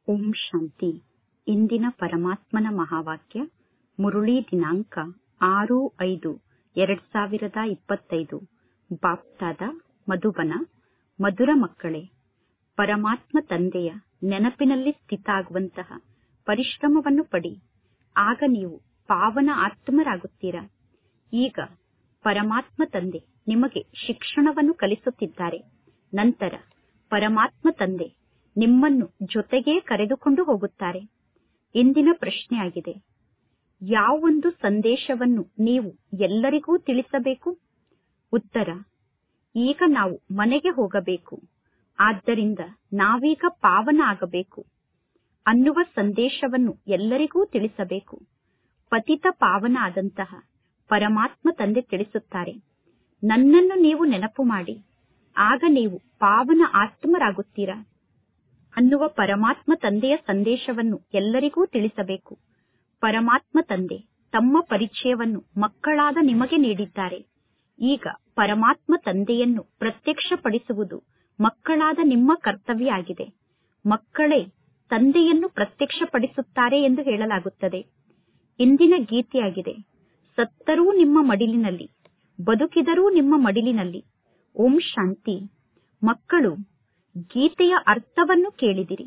ಓಂ ಶಾಂತಿ ಇಂದಿನ ಪರಮಾತ್ಮನ ಮಹಾವಾಕ್ಯ ಮುರುಳಿ ದಿನಾಂಕ ಆರು ಐದು ಎರಡ್ ಸಾವಿರದ ಇಪ್ಪತ್ತೈದು ಬಾಪ್ತಾದ ಮಧುಬನ ಮಧುರ ಮಕ್ಕಳೇ ಪರಮಾತ್ಮ ತಂದೆಯ ನೆನಪಿನಲ್ಲಿ ಸ್ಥಿತ ಆಗುವಂತಹ ಪರಿಶ್ರಮವನ್ನು ಪಡಿ ಆಗ ನೀವು ಪಾವನ ಆತ್ಮರಾಗುತ್ತೀರಾ ಈಗ ಪರಮಾತ್ಮ ತಂದೆ ನಿಮಗೆ ಶಿಕ್ಷಣವನ್ನು ಕಲಿಸುತ್ತಿದ್ದಾರೆ ನಂತರ ಪರಮಾತ್ಮ ತಂದೆ ನಿಮ್ಮನ್ನು ಜೊತೆಗೇ ಕರೆದುಕೊಂಡು ಹೋಗುತ್ತಾರೆ ಇಂದಿನ ಪ್ರಶ್ನೆಯಾಗಿದೆ ಯಾವೊಂದು ಸಂದೇಶವನ್ನು ನೀವು ಎಲ್ಲರಿಗೂ ತಿಳಿಸಬೇಕು ಉತ್ತರ ಈಗ ನಾವು ಮನೆಗೆ ಹೋಗಬೇಕು ಆದ್ದರಿಂದ ನಾವೀಗ ಪಾವನ ಆಗಬೇಕು ಅನ್ನುವ ಸಂದೇಶವನ್ನು ಎಲ್ಲರಿಗೂ ತಿಳಿಸಬೇಕು ಪತಿತ ಪಾವನ ಆದಂತಹ ಪರಮಾತ್ಮ ತಂದೆ ತಿಳಿಸುತ್ತಾರೆ ನನ್ನನ್ನು ನೀವು ನೆನಪು ಮಾಡಿ ಆಗ ನೀವು ಪಾವನ ಆತ್ಮರಾಗುತ್ತೀರಾ ಅನ್ನುವ ಪರಮಾತ್ಮ ತಂದೆಯ ಸಂದೇಶವನ್ನು ಎಲ್ಲರಿಗೂ ತಿಳಿಸಬೇಕು ಪರಮಾತ್ಮ ತಂದೆ ತಮ್ಮ ಪರಿಚಯವನ್ನು ಮಕ್ಕಳಾದ ನಿಮಗೆ ನೀಡಿದ್ದಾರೆ ಈಗ ಪರಮಾತ್ಮ ತಂದೆಯನ್ನು ಪ್ರತ್ಯಕ್ಷಪಡಿಸುವುದು ಮಕ್ಕಳಾದ ನಿಮ್ಮ ಕರ್ತವ್ಯ ಆಗಿದೆ ಮಕ್ಕಳೇ ತಂದೆಯನ್ನು ಪ್ರತ್ಯಕ್ಷಪಡಿಸುತ್ತಾರೆ ಎಂದು ಹೇಳಲಾಗುತ್ತದೆ ಇಂದಿನ ಗೀತೆಯಾಗಿದೆ ಸತ್ತರೂ ನಿಮ್ಮ ಮಡಿಲಿನಲ್ಲಿ ಬದುಕಿದರೂ ನಿಮ್ಮ ಮಡಿಲಿನಲ್ಲಿ ಓಂ ಶಾಂತಿ ಮಕ್ಕಳು ಗೀತೆಯ ಅರ್ಥವನ್ನು ಕೇಳಿದಿರಿ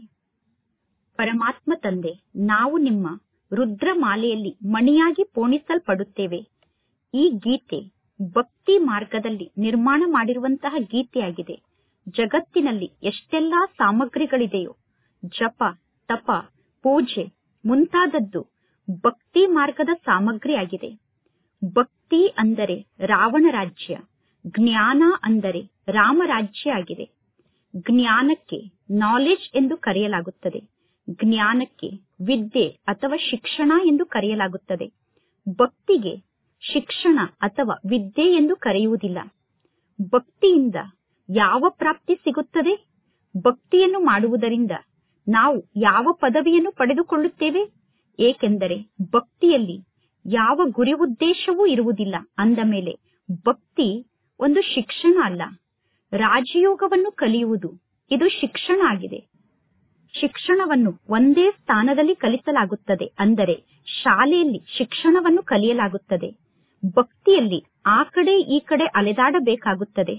ಪರಮಾತ್ಮ ತಂದೆ ನಾವು ನಿಮ್ಮ ರುದ್ರಮಾಲೆಯಲ್ಲಿ ಮಣಿಯಾಗಿ ಪೋಣಿಸಲ್ಪಡುತ್ತೇವೆ ಈ ಗೀತೆ ಭಕ್ತಿ ಮಾರ್ಗದಲ್ಲಿ ನಿರ್ಮಾಣ ಮಾಡಿರುವಂತಹ ಗೀತೆಯಾಗಿದೆ ಜಗತ್ತಿನಲ್ಲಿ ಎಷ್ಟೆಲ್ಲಾ ಸಾಮಗ್ರಿಗಳಿದೆಯೋ ಜಪ ತಪ ಪೂಜೆ ಮುಂತಾದದ್ದು ಭಕ್ತಿ ಮಾರ್ಗದ ಸಾಮಗ್ರಿಯಾಗಿದೆ ಭಕ್ತಿ ಅಂದರೆ ರಾವಣ ರಾಜ್ಯ ಜ್ಞಾನ ಅಂದರೆ ರಾಮರಾಜ್ಯ ಆಗಿದೆ ಜ್ಞಾನಕ್ಕೆ ನಾಲೆಜ್ ಎಂದು ಕರೆಯಲಾಗುತ್ತದೆ ಜ್ಞಾನಕ್ಕೆ ವಿದ್ಯೆ ಅಥವಾ ಶಿಕ್ಷಣ ಎಂದು ಕರೆಯಲಾಗುತ್ತದೆ ಭಕ್ತಿಗೆ ಶಿಕ್ಷಣ ಅಥವಾ ವಿದ್ಯೆ ಎಂದು ಕರೆಯುವುದಿಲ್ಲ ಭಕ್ತಿಯಿಂದ ಯಾವ ಪ್ರಾಪ್ತಿ ಸಿಗುತ್ತದೆ ಭಕ್ತಿಯನ್ನು ಮಾಡುವುದರಿಂದ ನಾವು ಯಾವ ಪದವಿಯನ್ನು ಪಡೆದುಕೊಳ್ಳುತ್ತೇವೆ ಏಕೆಂದರೆ ಭಕ್ತಿಯಲ್ಲಿ ಯಾವ ಗುರಿ ಉದ್ದೇಶವೂ ಇರುವುದಿಲ್ಲ ಅಂದ ಮೇಲೆ ಭಕ್ತಿ ಒಂದು ಶಿಕ್ಷಣ ಅಲ್ಲ ರಾಜಯೋಗವನ್ನು ಕಲಿಯುವುದು ಇದು ಶಿಕ್ಷಣ ಆಗಿದೆ ಶಿಕ್ಷಣವನ್ನು ಒಂದೇ ಸ್ಥಾನದಲ್ಲಿ ಕಲಿಸಲಾಗುತ್ತದೆ ಅಂದರೆ ಶಾಲೆಯಲ್ಲಿ ಶಿಕ್ಷಣವನ್ನು ಕಲಿಯಲಾಗುತ್ತದೆ ಭಕ್ತಿಯಲ್ಲಿ ಆ ಕಡೆ ಈ ಕಡೆ ಅಲೆದಾಡಬೇಕಾಗುತ್ತದೆ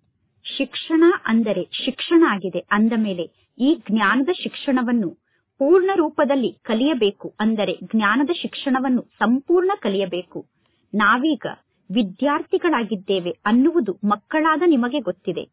ಶಿಕ್ಷಣ ಅಂದರೆ ಶಿಕ್ಷಣ ಆಗಿದೆ ಅಂದ ಮೇಲೆ ಈ ಜ್ಞಾನದ ಶಿಕ್ಷಣವನ್ನು ಪೂರ್ಣ ರೂಪದಲ್ಲಿ ಕಲಿಯಬೇಕು ಅಂದರೆ ಜ್ಞಾನದ ಶಿಕ್ಷಣವನ್ನು ಸಂಪೂರ್ಣ ಕಲಿಯಬೇಕು ನಾವೀಗ ವಿದ್ಯಾರ್ಥಿಗಳಾಗಿದ್ದೇವೆ ಅನ್ನುವುದು ಮಕ್ಕಳಾದ ನಿಮಗೆ ಗೊತ್ತಿದೆ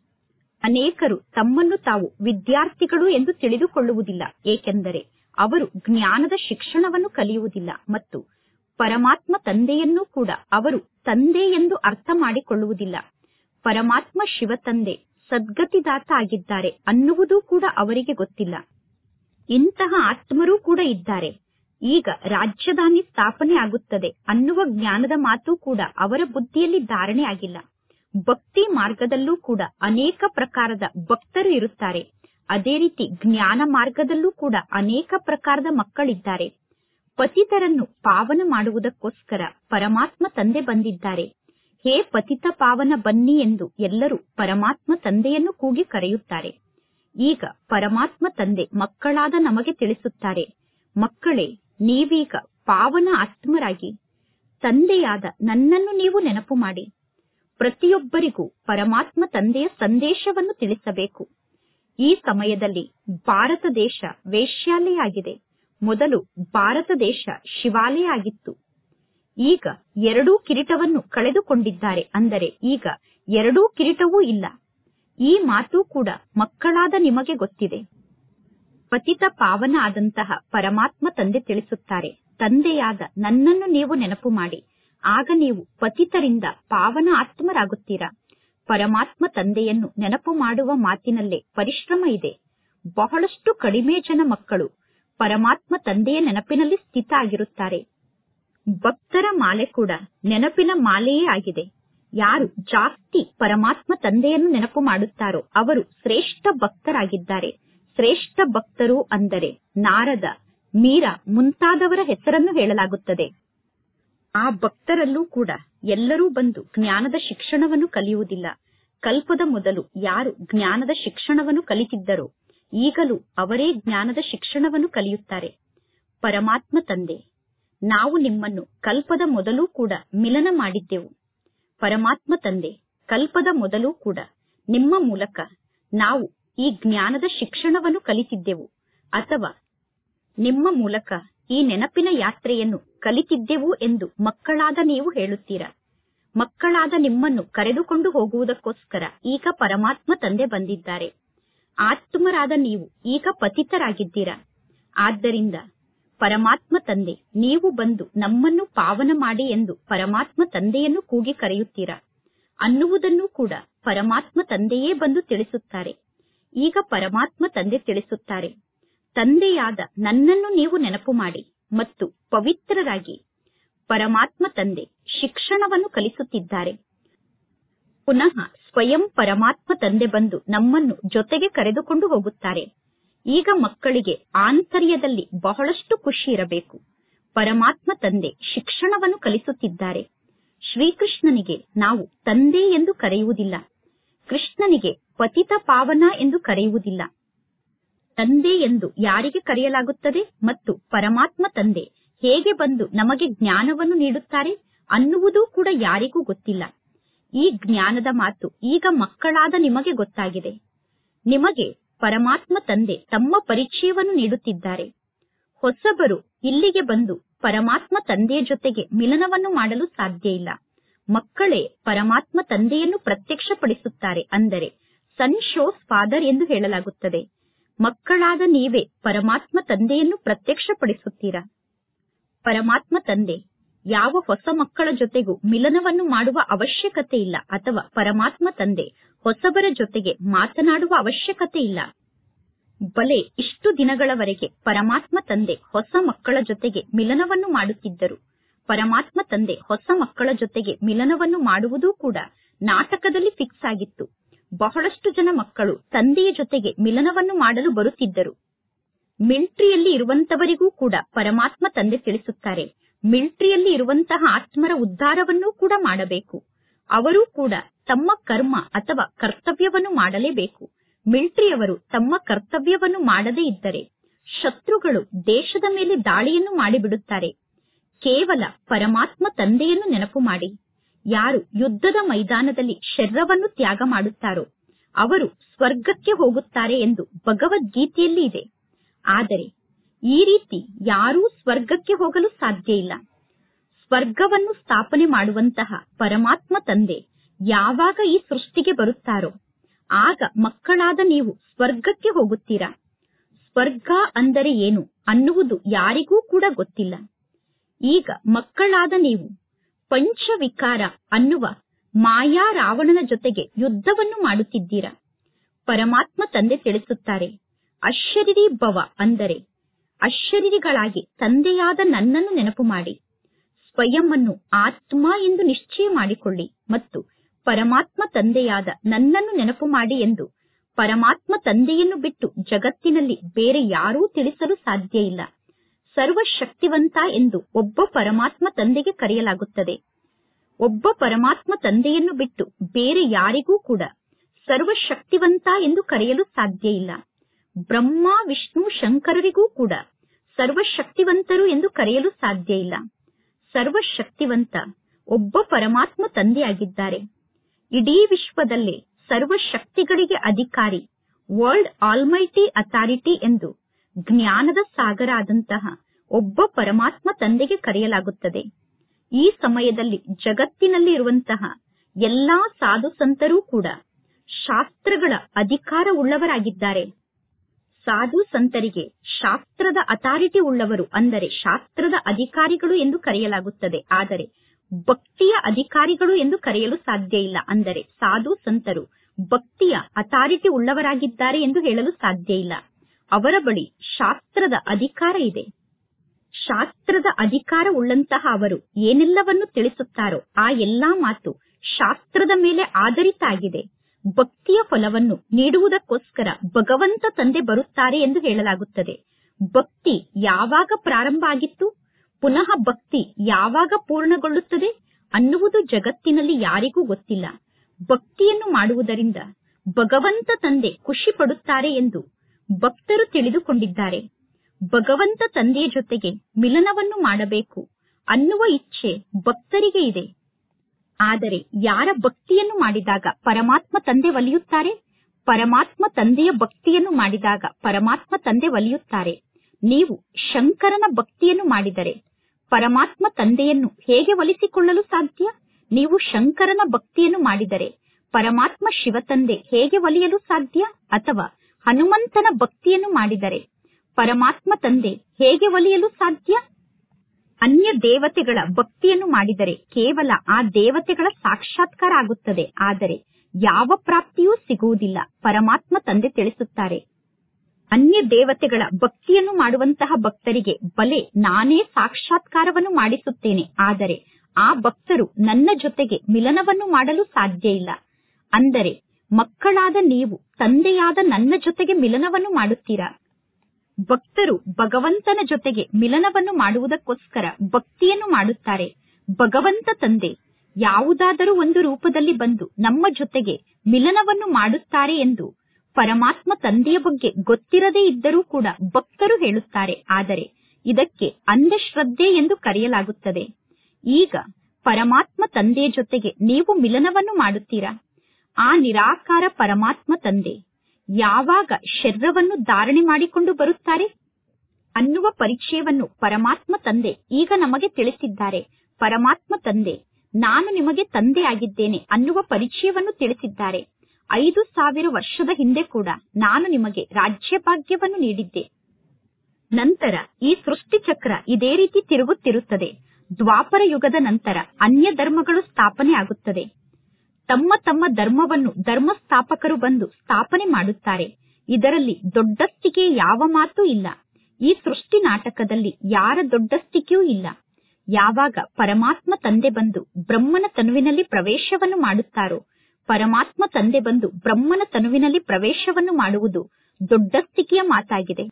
ಅನೇಕರು ತಮ್ಮನ್ನು ತಾವು ವಿದ್ಯಾರ್ಥಿಗಳು ಎಂದು ತಿಳಿದುಕೊಳ್ಳುವುದಿಲ್ಲ ಏಕೆಂದರೆ ಅವರು ಜ್ಞಾನದ ಶಿಕ್ಷಣವನ್ನು ಕಲಿಯುವುದಿಲ್ಲ ಮತ್ತು ಪರಮಾತ್ಮ ತಂದೆಯನ್ನೂ ಕೂಡ ಅವರು ತಂದೆ ಎಂದು ಅರ್ಥ ಮಾಡಿಕೊಳ್ಳುವುದಿಲ್ಲ ಪರಮಾತ್ಮ ಶಿವ ತಂದೆ ಸದ್ಗತಿದಾತ ಆಗಿದ್ದಾರೆ ಅನ್ನುವುದೂ ಕೂಡ ಅವರಿಗೆ ಗೊತ್ತಿಲ್ಲ ಇಂತಹ ಆತ್ಮರೂ ಕೂಡ ಇದ್ದಾರೆ ಈಗ ರಾಜ್ಯಧಾನಿ ಸ್ಥಾಪನೆ ಆಗುತ್ತದೆ ಅನ್ನುವ ಜ್ಞಾನದ ಮಾತು ಕೂಡ ಅವರ ಬುದ್ಧಿಯಲ್ಲಿ ಧಾರಣೆ ಆಗಿಲ್ಲ ಭಕ್ತಿ ಮಾರ್ಗದಲ್ಲೂ ಕೂಡ ಅನೇಕ ಪ್ರಕಾರದ ಭಕ್ತರು ಇರುತ್ತಾರೆ ಅದೇ ರೀತಿ ಜ್ಞಾನ ಮಾರ್ಗದಲ್ಲೂ ಕೂಡ ಅನೇಕ ಪ್ರಕಾರದ ಮಕ್ಕಳಿದ್ದಾರೆ ಪತಿತರನ್ನು ಪಾವನ ಮಾಡುವುದಕ್ಕೋಸ್ಕರ ಪರಮಾತ್ಮ ತಂದೆ ಬಂದಿದ್ದಾರೆ ಹೇ ಪತಿತ ಪಾವನ ಬನ್ನಿ ಎಂದು ಎಲ್ಲರೂ ಪರಮಾತ್ಮ ತಂದೆಯನ್ನು ಕೂಗಿ ಕರೆಯುತ್ತಾರೆ ಈಗ ಪರಮಾತ್ಮ ತಂದೆ ಮಕ್ಕಳಾದ ನಮಗೆ ತಿಳಿಸುತ್ತಾರೆ ಮಕ್ಕಳೇ ನೀವೀಗ ಪಾವನ ಆತ್ಮರಾಗಿ ತಂದೆಯಾದ ನನ್ನನ್ನು ನೀವು ನೆನಪು ಮಾಡಿ ಪ್ರತಿಯೊಬ್ಬರಿಗೂ ಪರಮಾತ್ಮ ತಂದೆಯ ಸಂದೇಶವನ್ನು ತಿಳಿಸಬೇಕು ಈ ಸಮಯದಲ್ಲಿ ಭಾರತ ದೇಶ ವೇಶ್ಯಾಲಯ ಆಗಿದೆ ಮೊದಲು ಭಾರತ ದೇಶ ಶಿವಾಲಯ ಆಗಿತ್ತು ಈಗ ಎರಡೂ ಕಿರೀಟವನ್ನು ಕಳೆದುಕೊಂಡಿದ್ದಾರೆ ಅಂದರೆ ಈಗ ಎರಡೂ ಕಿರೀಟವೂ ಇಲ್ಲ ಈ ಮಾತು ಕೂಡ ಮಕ್ಕಳಾದ ನಿಮಗೆ ಗೊತ್ತಿದೆ ಪತಿತ ಪಾವನ ಆದಂತಹ ಪರಮಾತ್ಮ ತಂದೆ ತಿಳಿಸುತ್ತಾರೆ ತಂದೆಯಾದ ನನ್ನನ್ನು ನೀವು ನೆನಪು ಮಾಡಿ ಆಗ ನೀವು ಪತಿತರಿಂದ ಪಾವನ ಆತ್ಮರಾಗುತ್ತೀರಾ ಪರಮಾತ್ಮ ತಂದೆಯನ್ನು ನೆನಪು ಮಾಡುವ ಮಾತಿನಲ್ಲೇ ಪರಿಶ್ರಮ ಇದೆ ಬಹಳಷ್ಟು ಕಡಿಮೆ ಜನ ಮಕ್ಕಳು ಪರಮಾತ್ಮ ತಂದೆಯ ನೆನಪಿನಲ್ಲಿ ಸ್ಥಿತ ಆಗಿರುತ್ತಾರೆ ಭಕ್ತರ ಮಾಲೆ ಕೂಡ ನೆನಪಿನ ಮಾಲೆಯೇ ಆಗಿದೆ ಯಾರು ಜಾಸ್ತಿ ಪರಮಾತ್ಮ ತಂದೆಯನ್ನು ನೆನಪು ಮಾಡುತ್ತಾರೋ ಅವರು ಶ್ರೇಷ್ಠ ಭಕ್ತರಾಗಿದ್ದಾರೆ ಶ್ರೇಷ್ಠ ಭಕ್ತರು ಅಂದರೆ ನಾರದ ಮೀರಾ ಮುಂತಾದವರ ಹೆಸರನ್ನು ಹೇಳಲಾಗುತ್ತದೆ ಆ ಭಕ್ತರಲ್ಲೂ ಕೂಡ ಎಲ್ಲರೂ ಬಂದು ಜ್ಞಾನದ ಶಿಕ್ಷಣವನ್ನು ಕಲಿಯುವುದಿಲ್ಲ ಕಲ್ಪದ ಮೊದಲು ಯಾರು ಜ್ಞಾನದ ಶಿಕ್ಷಣವನ್ನು ಕಲಿತಿದ್ದರೋ ಈಗಲೂ ಅವರೇ ಜ್ಞಾನದ ಶಿಕ್ಷಣವನ್ನು ಕಲಿಯುತ್ತಾರೆ ಪರಮಾತ್ಮ ತಂದೆ ನಾವು ನಿಮ್ಮನ್ನು ಕಲ್ಪದ ಮೊದಲೂ ಕೂಡ ಮಿಲನ ಮಾಡಿದ್ದೆವು ಪರಮಾತ್ಮ ತಂದೆ ಕಲ್ಪದ ಮೊದಲೂ ಕೂಡ ನಿಮ್ಮ ಮೂಲಕ ನಾವು ಈ ಜ್ಞಾನದ ಶಿಕ್ಷಣವನ್ನು ಕಲಿತಿದ್ದೆವು ಅಥವಾ ನಿಮ್ಮ ಮೂಲಕ ಈ ನೆನಪಿನ ಯಾತ್ರೆಯನ್ನು ಕಲಿತಿದ್ದೆವು ಎಂದು ಮಕ್ಕಳಾದ ನೀವು ಹೇಳುತ್ತೀರಾ ಮಕ್ಕಳಾದ ನಿಮ್ಮನ್ನು ಕರೆದುಕೊಂಡು ಹೋಗುವುದಕ್ಕೋಸ್ಕರ ಈಗ ಪರಮಾತ್ಮ ತಂದೆ ಬಂದಿದ್ದಾರೆ ಆತ್ಮರಾದ ನೀವು ಈಗ ಪತಿತರಾಗಿದ್ದೀರಾ ಆದ್ದರಿಂದ ಪರಮಾತ್ಮ ತಂದೆ ನೀವು ಬಂದು ನಮ್ಮನ್ನು ಪಾವನ ಮಾಡಿ ಎಂದು ಪರಮಾತ್ಮ ತಂದೆಯನ್ನು ಕೂಗಿ ಕರೆಯುತ್ತೀರಾ ಅನ್ನುವುದನ್ನು ಕೂಡ ಪರಮಾತ್ಮ ತಂದೆಯೇ ಬಂದು ತಿಳಿಸುತ್ತಾರೆ ಈಗ ಪರಮಾತ್ಮ ತಂದೆ ತಿಳಿಸುತ್ತಾರೆ ತಂದೆಯಾದ ನನ್ನನ್ನು ನೀವು ನೆನಪು ಮಾಡಿ ಮತ್ತು ಪವಿತ್ರರಾಗಿ ಪರಮಾತ್ಮ ತಂದೆ ಶಿಕ್ಷಣವನ್ನು ಕಲಿಸುತ್ತಿದ್ದಾರೆ ಪುನಃ ಸ್ವಯಂ ಪರಮಾತ್ಮ ತಂದೆ ಬಂದು ನಮ್ಮನ್ನು ಜೊತೆಗೆ ಕರೆದುಕೊಂಡು ಹೋಗುತ್ತಾರೆ ಈಗ ಮಕ್ಕಳಿಗೆ ಆಂತರ್ಯದಲ್ಲಿ ಬಹಳಷ್ಟು ಖುಷಿ ಇರಬೇಕು ಪರಮಾತ್ಮ ತಂದೆ ಶಿಕ್ಷಣವನ್ನು ಕಲಿಸುತ್ತಿದ್ದಾರೆ ಶ್ರೀಕೃಷ್ಣನಿಗೆ ನಾವು ತಂದೆ ಎಂದು ಕರೆಯುವುದಿಲ್ಲ ಕೃಷ್ಣನಿಗೆ ಪತಿತ ಪಾವನ ಎಂದು ಕರೆಯುವುದಿಲ್ಲ ತಂದೆ ಎಂದು ಯಾರಿಗೆ ಕರೆಯಲಾಗುತ್ತದೆ ಮತ್ತು ಪರಮಾತ್ಮ ತಂದೆ ಹೇಗೆ ಬಂದು ನಮಗೆ ಜ್ಞಾನವನ್ನು ನೀಡುತ್ತಾರೆ ಅನ್ನುವುದೂ ಕೂಡ ಯಾರಿಗೂ ಗೊತ್ತಿಲ್ಲ ಈ ಜ್ಞಾನದ ಮಾತು ಈಗ ಮಕ್ಕಳಾದ ನಿಮಗೆ ಗೊತ್ತಾಗಿದೆ ನಿಮಗೆ ಪರಮಾತ್ಮ ತಂದೆ ತಮ್ಮ ಪರಿಚಯವನ್ನು ನೀಡುತ್ತಿದ್ದಾರೆ ಹೊಸಬರು ಇಲ್ಲಿಗೆ ಬಂದು ಪರಮಾತ್ಮ ತಂದೆಯ ಜೊತೆಗೆ ಮಿಲನವನ್ನು ಮಾಡಲು ಸಾಧ್ಯ ಇಲ್ಲ ಮಕ್ಕಳೇ ಪರಮಾತ್ಮ ತಂದೆಯನ್ನು ಪ್ರತ್ಯಕ್ಷಪಡಿಸುತ್ತಾರೆ ಅಂದರೆ ಸನ್ ಶೋಸ್ ಫಾದರ್ ಎಂದು ಹೇಳಲಾಗುತ್ತದೆ ಮಕ್ಕಳಾದ ನೀವೇ ಪರಮಾತ್ಮ ತಂದೆಯನ್ನು ಪ್ರತ್ಯಕ್ಷಪಡಿಸುತ್ತೀರಾ ಪರಮಾತ್ಮ ತಂದೆ ಯಾವ ಹೊಸ ಮಕ್ಕಳ ಜೊತೆಗೂ ಮಿಲನವನ್ನು ಮಾಡುವ ಅವಶ್ಯಕತೆ ಇಲ್ಲ ಅಥವಾ ಪರಮಾತ್ಮ ತಂದೆ ಹೊಸಬರ ಜೊತೆಗೆ ಮಾತನಾಡುವ ಅವಶ್ಯಕತೆ ಇಲ್ಲ ಬಲೆ ಇಷ್ಟು ದಿನಗಳವರೆಗೆ ಪರಮಾತ್ಮ ತಂದೆ ಹೊಸ ಮಕ್ಕಳ ಜೊತೆಗೆ ಮಿಲನವನ್ನು ಮಾಡುತ್ತಿದ್ದರು ಪರಮಾತ್ಮ ತಂದೆ ಹೊಸ ಮಕ್ಕಳ ಜೊತೆಗೆ ಮಿಲನವನ್ನು ಮಾಡುವುದೂ ಕೂಡ ನಾಟಕದಲ್ಲಿ ಫಿಕ್ಸ್ ಆಗಿತ್ತು ಬಹಳಷ್ಟು ಜನ ಮಕ್ಕಳು ತಂದೆಯ ಜೊತೆಗೆ ಮಿಲನವನ್ನು ಮಾಡಲು ಬರುತ್ತಿದ್ದರು ಮಿಲಿಟರಿಯಲ್ಲಿ ಇರುವಂತವರಿಗೂ ಕೂಡ ಪರಮಾತ್ಮ ತಂದೆ ತಿಳಿಸುತ್ತಾರೆ ಮಿಲಿಟರಿಯಲ್ಲಿ ಇರುವಂತಹ ಆತ್ಮರ ಉದ್ಧಾರವನ್ನೂ ಕೂಡ ಮಾಡಬೇಕು ಅವರೂ ಕೂಡ ತಮ್ಮ ಕರ್ಮ ಅಥವಾ ಕರ್ತವ್ಯವನ್ನು ಮಾಡಲೇಬೇಕು ಮಿಲಿಟರಿಯವರು ತಮ್ಮ ಕರ್ತವ್ಯವನ್ನು ಮಾಡದೇ ಇದ್ದರೆ ಶತ್ರುಗಳು ದೇಶದ ಮೇಲೆ ದಾಳಿಯನ್ನು ಮಾಡಿಬಿಡುತ್ತಾರೆ ಕೇವಲ ಪರಮಾತ್ಮ ತಂದೆಯನ್ನು ನೆನಪು ಮಾಡಿ ಯಾರು ಯುದ್ಧದ ಮೈದಾನದಲ್ಲಿ ಶರೀರವನ್ನು ತ್ಯಾಗ ಮಾಡುತ್ತಾರೋ ಅವರು ಸ್ವರ್ಗಕ್ಕೆ ಹೋಗುತ್ತಾರೆ ಎಂದು ಭಗವದ್ಗೀತೆಯಲ್ಲಿ ಇದೆ ಆದರೆ ಈ ರೀತಿ ಯಾರೂ ಸ್ವರ್ಗಕ್ಕೆ ಹೋಗಲು ಸಾಧ್ಯ ಇಲ್ಲ ಸ್ವರ್ಗವನ್ನು ಸ್ಥಾಪನೆ ಮಾಡುವಂತಹ ಪರಮಾತ್ಮ ತಂದೆ ಯಾವಾಗ ಈ ಸೃಷ್ಟಿಗೆ ಬರುತ್ತಾರೋ ಆಗ ಮಕ್ಕಳಾದ ನೀವು ಸ್ವರ್ಗಕ್ಕೆ ಹೋಗುತ್ತೀರಾ ಸ್ವರ್ಗ ಅಂದರೆ ಏನು ಅನ್ನುವುದು ಯಾರಿಗೂ ಕೂಡ ಗೊತ್ತಿಲ್ಲ ಈಗ ಮಕ್ಕಳಾದ ನೀವು ಪಂಚವಿಕಾರ ಅನ್ನುವ ಮಾಯಾ ರಾವಣನ ಜೊತೆಗೆ ಯುದ್ಧವನ್ನು ಮಾಡುತ್ತಿದ್ದೀರಾ ಪರಮಾತ್ಮ ತಂದೆ ತಿಳಿಸುತ್ತಾರೆ ಅಶರೀರಿ ಭವ ಅಂದರೆ ಅಶರೀರಿಗಳಾಗಿ ತಂದೆಯಾದ ನನ್ನನ್ನು ನೆನಪು ಮಾಡಿ ಸ್ವಯಂ ಅನ್ನು ಆತ್ಮ ಎಂದು ನಿಶ್ಚಯ ಮಾಡಿಕೊಳ್ಳಿ ಮತ್ತು ಪರಮಾತ್ಮ ತಂದೆಯಾದ ನನ್ನನ್ನು ನೆನಪು ಮಾಡಿ ಎಂದು ಪರಮಾತ್ಮ ತಂದೆಯನ್ನು ಬಿಟ್ಟು ಜಗತ್ತಿನಲ್ಲಿ ಬೇರೆ ಯಾರೂ ತಿಳಿಸಲು ಸಾಧ್ಯ ಇಲ್ಲ ಸರ್ವಶಕ್ತಿವಂತ ಎಂದು ಒಬ್ಬ ಪರಮಾತ್ಮ ತಂದೆಗೆ ಕರೆಯಲಾಗುತ್ತದೆ ಒಬ್ಬ ಪರಮಾತ್ಮ ತಂದೆಯನ್ನು ಬಿಟ್ಟು ಬೇರೆ ಯಾರಿಗೂ ಕೂಡ ಸರ್ವಶಕ್ತಿವಂತ ಎಂದು ಕರೆಯಲು ಸಾಧ್ಯ ಇಲ್ಲ ಬ್ರಹ್ಮ ವಿಷ್ಣು ಶಂಕರರಿಗೂ ಕೂಡ ಸರ್ವಶಕ್ತಿವಂತರು ಎಂದು ಕರೆಯಲು ಸಾಧ್ಯ ಇಲ್ಲ ಸರ್ವಶಕ್ತಿವಂತ ಒಬ್ಬ ಪರಮಾತ್ಮ ತಂದೆಯಾಗಿದ್ದಾರೆ ಇಡೀ ವಿಶ್ವದಲ್ಲೇ ಸರ್ವಶಕ್ತಿಗಳಿಗೆ ಅಧಿಕಾರಿ ವರ್ಲ್ಡ್ ಆಲ್ಮೈಟಿ ಅಥಾರಿಟಿ ಎಂದು ಜ್ಞಾನದ ಸಾಗರ ಆದಂತಹ ಒಬ್ಬ ಪರಮಾತ್ಮ ತಂದೆಗೆ ಕರೆಯಲಾಗುತ್ತದೆ ಈ ಸಮಯದಲ್ಲಿ ಜಗತ್ತಿನಲ್ಲಿ ಇರುವಂತಹ ಎಲ್ಲಾ ಸಾಧು ಸಂತರೂ ಕೂಡ ಶಾಸ್ತ್ರಗಳ ಅಧಿಕಾರ ಉಳ್ಳವರಾಗಿದ್ದಾರೆ ಸಾಧು ಸಂತರಿಗೆ ಶಾಸ್ತ್ರದ ಅಥಾರಿಟಿ ಉಳ್ಳವರು ಅಂದರೆ ಶಾಸ್ತ್ರದ ಅಧಿಕಾರಿಗಳು ಎಂದು ಕರೆಯಲಾಗುತ್ತದೆ ಆದರೆ ಭಕ್ತಿಯ ಅಧಿಕಾರಿಗಳು ಎಂದು ಕರೆಯಲು ಸಾಧ್ಯ ಇಲ್ಲ ಅಂದರೆ ಸಾಧು ಸಂತರು ಭಕ್ತಿಯ ಅಥಾರಿಟಿ ಉಳ್ಳವರಾಗಿದ್ದಾರೆ ಎಂದು ಹೇಳಲು ಸಾಧ್ಯ ಇಲ್ಲ ಅವರ ಬಳಿ ಶಾಸ್ತ್ರದ ಅಧಿಕಾರ ಇದೆ ಶಾಸ್ತ್ರದ ಅಧಿಕಾರ ಉಳ್ಳಂತಹ ಅವರು ಏನೆಲ್ಲವನ್ನು ತಿಳಿಸುತ್ತಾರೋ ಆ ಎಲ್ಲಾ ಮಾತು ಶಾಸ್ತ್ರದ ಮೇಲೆ ಆಧಾರಿತ ಆಗಿದೆ ಭಕ್ತಿಯ ಫಲವನ್ನು ನೀಡುವುದಕ್ಕೋಸ್ಕರ ಭಗವಂತ ತಂದೆ ಬರುತ್ತಾರೆ ಎಂದು ಹೇಳಲಾಗುತ್ತದೆ ಭಕ್ತಿ ಯಾವಾಗ ಪ್ರಾರಂಭ ಆಗಿತ್ತು ಪುನಃ ಭಕ್ತಿ ಯಾವಾಗ ಪೂರ್ಣಗೊಳ್ಳುತ್ತದೆ ಅನ್ನುವುದು ಜಗತ್ತಿನಲ್ಲಿ ಯಾರಿಗೂ ಗೊತ್ತಿಲ್ಲ ಭಕ್ತಿಯನ್ನು ಮಾಡುವುದರಿಂದ ಭಗವಂತ ತಂದೆ ಖುಷಿ ಪಡುತ್ತಾರೆ ಎಂದು ಭಕ್ತರು ತಿಳಿದುಕೊಂಡಿದ್ದಾರೆ ಭಗವಂತ ತಂದೆಯ ಜೊತೆಗೆ ಮಿಲನವನ್ನು ಮಾಡಬೇಕು ಅನ್ನುವ ಇಚ್ಛೆ ಭಕ್ತರಿಗೆ ಇದೆ ಆದರೆ ಯಾರ ಭಕ್ತಿಯನ್ನು ಮಾಡಿದಾಗ ಪರಮಾತ್ಮ ತಂದೆ ಒಲಿಯುತ್ತಾರೆ ಪರಮಾತ್ಮ ತಂದೆಯ ಭಕ್ತಿಯನ್ನು ಮಾಡಿದಾಗ ಪರಮಾತ್ಮ ತಂದೆ ಒಲಿಯುತ್ತಾರೆ ನೀವು ಶಂಕರನ ಭಕ್ತಿಯನ್ನು ಮಾಡಿದರೆ ಪರಮಾತ್ಮ ತಂದೆಯನ್ನು ಹೇಗೆ ಒಲಿಸಿಕೊಳ್ಳಲು ಸಾಧ್ಯ ನೀವು ಶಂಕರನ ಭಕ್ತಿಯನ್ನು ಮಾಡಿದರೆ ಪರಮಾತ್ಮ ಶಿವತಂದೆ ಹೇಗೆ ಒಲಿಯಲು ಸಾಧ್ಯ ಅಥವಾ ಹನುಮಂತನ ಭಕ್ತಿಯನ್ನು ಮಾಡಿದರೆ ಪರಮಾತ್ಮ ತಂದೆ ಹೇಗೆ ಒಲಿಯಲು ಸಾಧ್ಯ ಅನ್ಯ ದೇವತೆಗಳ ಭಕ್ತಿಯನ್ನು ಮಾಡಿದರೆ ಕೇವಲ ಆ ದೇವತೆಗಳ ಸಾಕ್ಷಾತ್ಕಾರ ಆಗುತ್ತದೆ ಆದರೆ ಯಾವ ಪ್ರಾಪ್ತಿಯೂ ಸಿಗುವುದಿಲ್ಲ ಪರಮಾತ್ಮ ತಂದೆ ತಿಳಿಸುತ್ತಾರೆ ಅನ್ಯ ದೇವತೆಗಳ ಭಕ್ತಿಯನ್ನು ಮಾಡುವಂತಹ ಭಕ್ತರಿಗೆ ಬಲೆ ನಾನೇ ಸಾಕ್ಷಾತ್ಕಾರವನ್ನು ಮಾಡಿಸುತ್ತೇನೆ ಆದರೆ ಆ ಭಕ್ತರು ನನ್ನ ಜೊತೆಗೆ ಮಿಲನವನ್ನು ಮಾಡಲು ಸಾಧ್ಯ ಇಲ್ಲ ಅಂದರೆ ಮಕ್ಕಳಾದ ನೀವು ತಂದೆಯಾದ ನನ್ನ ಜೊತೆಗೆ ಮಿಲನವನ್ನು ಮಾಡುತ್ತೀರಾ ಭಕ್ತರು ಭಗವಂತನ ಜೊತೆಗೆ ಮಿಲನವನ್ನು ಮಾಡುವುದಕ್ಕೋಸ್ಕರ ಭಕ್ತಿಯನ್ನು ಮಾಡುತ್ತಾರೆ ಭಗವಂತ ತಂದೆ ಯಾವುದಾದರೂ ಒಂದು ರೂಪದಲ್ಲಿ ಬಂದು ನಮ್ಮ ಜೊತೆಗೆ ಮಿಲನವನ್ನು ಮಾಡುತ್ತಾರೆ ಎಂದು ಪರಮಾತ್ಮ ತಂದೆಯ ಬಗ್ಗೆ ಗೊತ್ತಿರದೇ ಇದ್ದರೂ ಕೂಡ ಭಕ್ತರು ಹೇಳುತ್ತಾರೆ ಆದರೆ ಇದಕ್ಕೆ ಅಂಧಶ್ರದ್ಧೆ ಎಂದು ಕರೆಯಲಾಗುತ್ತದೆ ಈಗ ಪರಮಾತ್ಮ ತಂದೆಯ ಜೊತೆಗೆ ನೀವು ಮಿಲನವನ್ನು ಮಾಡುತ್ತೀರಾ ಆ ನಿರಾಕಾರ ಪರಮಾತ್ಮ ತಂದೆ ಯಾವಾಗ ಶರೀರವನ್ನು ಧಾರಣೆ ಮಾಡಿಕೊಂಡು ಬರುತ್ತಾರೆ ಅನ್ನುವ ಪರಿಚಯವನ್ನು ಪರಮಾತ್ಮ ತಂದೆ ಈಗ ನಮಗೆ ತಿಳಿಸಿದ್ದಾರೆ ಪರಮಾತ್ಮ ತಂದೆ ನಾನು ನಿಮಗೆ ತಂದೆ ಆಗಿದ್ದೇನೆ ಅನ್ನುವ ಪರಿಚಯವನ್ನು ತಿಳಿಸಿದ್ದಾರೆ ಐದು ಸಾವಿರ ವರ್ಷದ ಹಿಂದೆ ಕೂಡ ನಾನು ನಿಮಗೆ ರಾಜ್ಯ ಭಾಗ್ಯವನ್ನು ನೀಡಿದ್ದೆ ನಂತರ ಈ ಸೃಷ್ಟಿ ಚಕ್ರ ಇದೇ ರೀತಿ ತಿರುಗುತ್ತಿರುತ್ತದೆ ದ್ವಾಪರ ಯುಗದ ನಂತರ ಅನ್ಯ ಧರ್ಮಗಳು ಸ್ಥಾಪನೆ ಆಗುತ್ತದೆ ತಮ್ಮ ತಮ್ಮ ಧರ್ಮವನ್ನು ಧರ್ಮ ಸ್ಥಾಪಕರು ಬಂದು ಸ್ಥಾಪನೆ ಮಾಡುತ್ತಾರೆ ಇದರಲ್ಲಿ ದೊಡ್ಡಸ್ತಿಕೆ ಯಾವ ಮಾತು ಇಲ್ಲ ಈ ಸೃಷ್ಟಿ ನಾಟಕದಲ್ಲಿ ಯಾರ ದೊಡ್ಡಸ್ತಿಕೆಯೂ ಇಲ್ಲ ಯಾವಾಗ ಪರಮಾತ್ಮ ತಂದೆ ಬಂದು ಬ್ರಹ್ಮನ ತನುವಿನಲ್ಲಿ ಪ್ರವೇಶವನ್ನು ಮಾಡುತ್ತಾರೋ ಪರಮಾತ್ಮ ತಂದೆ ಬಂದು ಬ್ರಹ್ಮನ ತನುವಿನಲ್ಲಿ ಪ್ರವೇಶವನ್ನು ಮಾಡುವುದು ದೊಡ್ಡಸ್ತಿಕೆಯ ಮಾತಾಗಿದೆ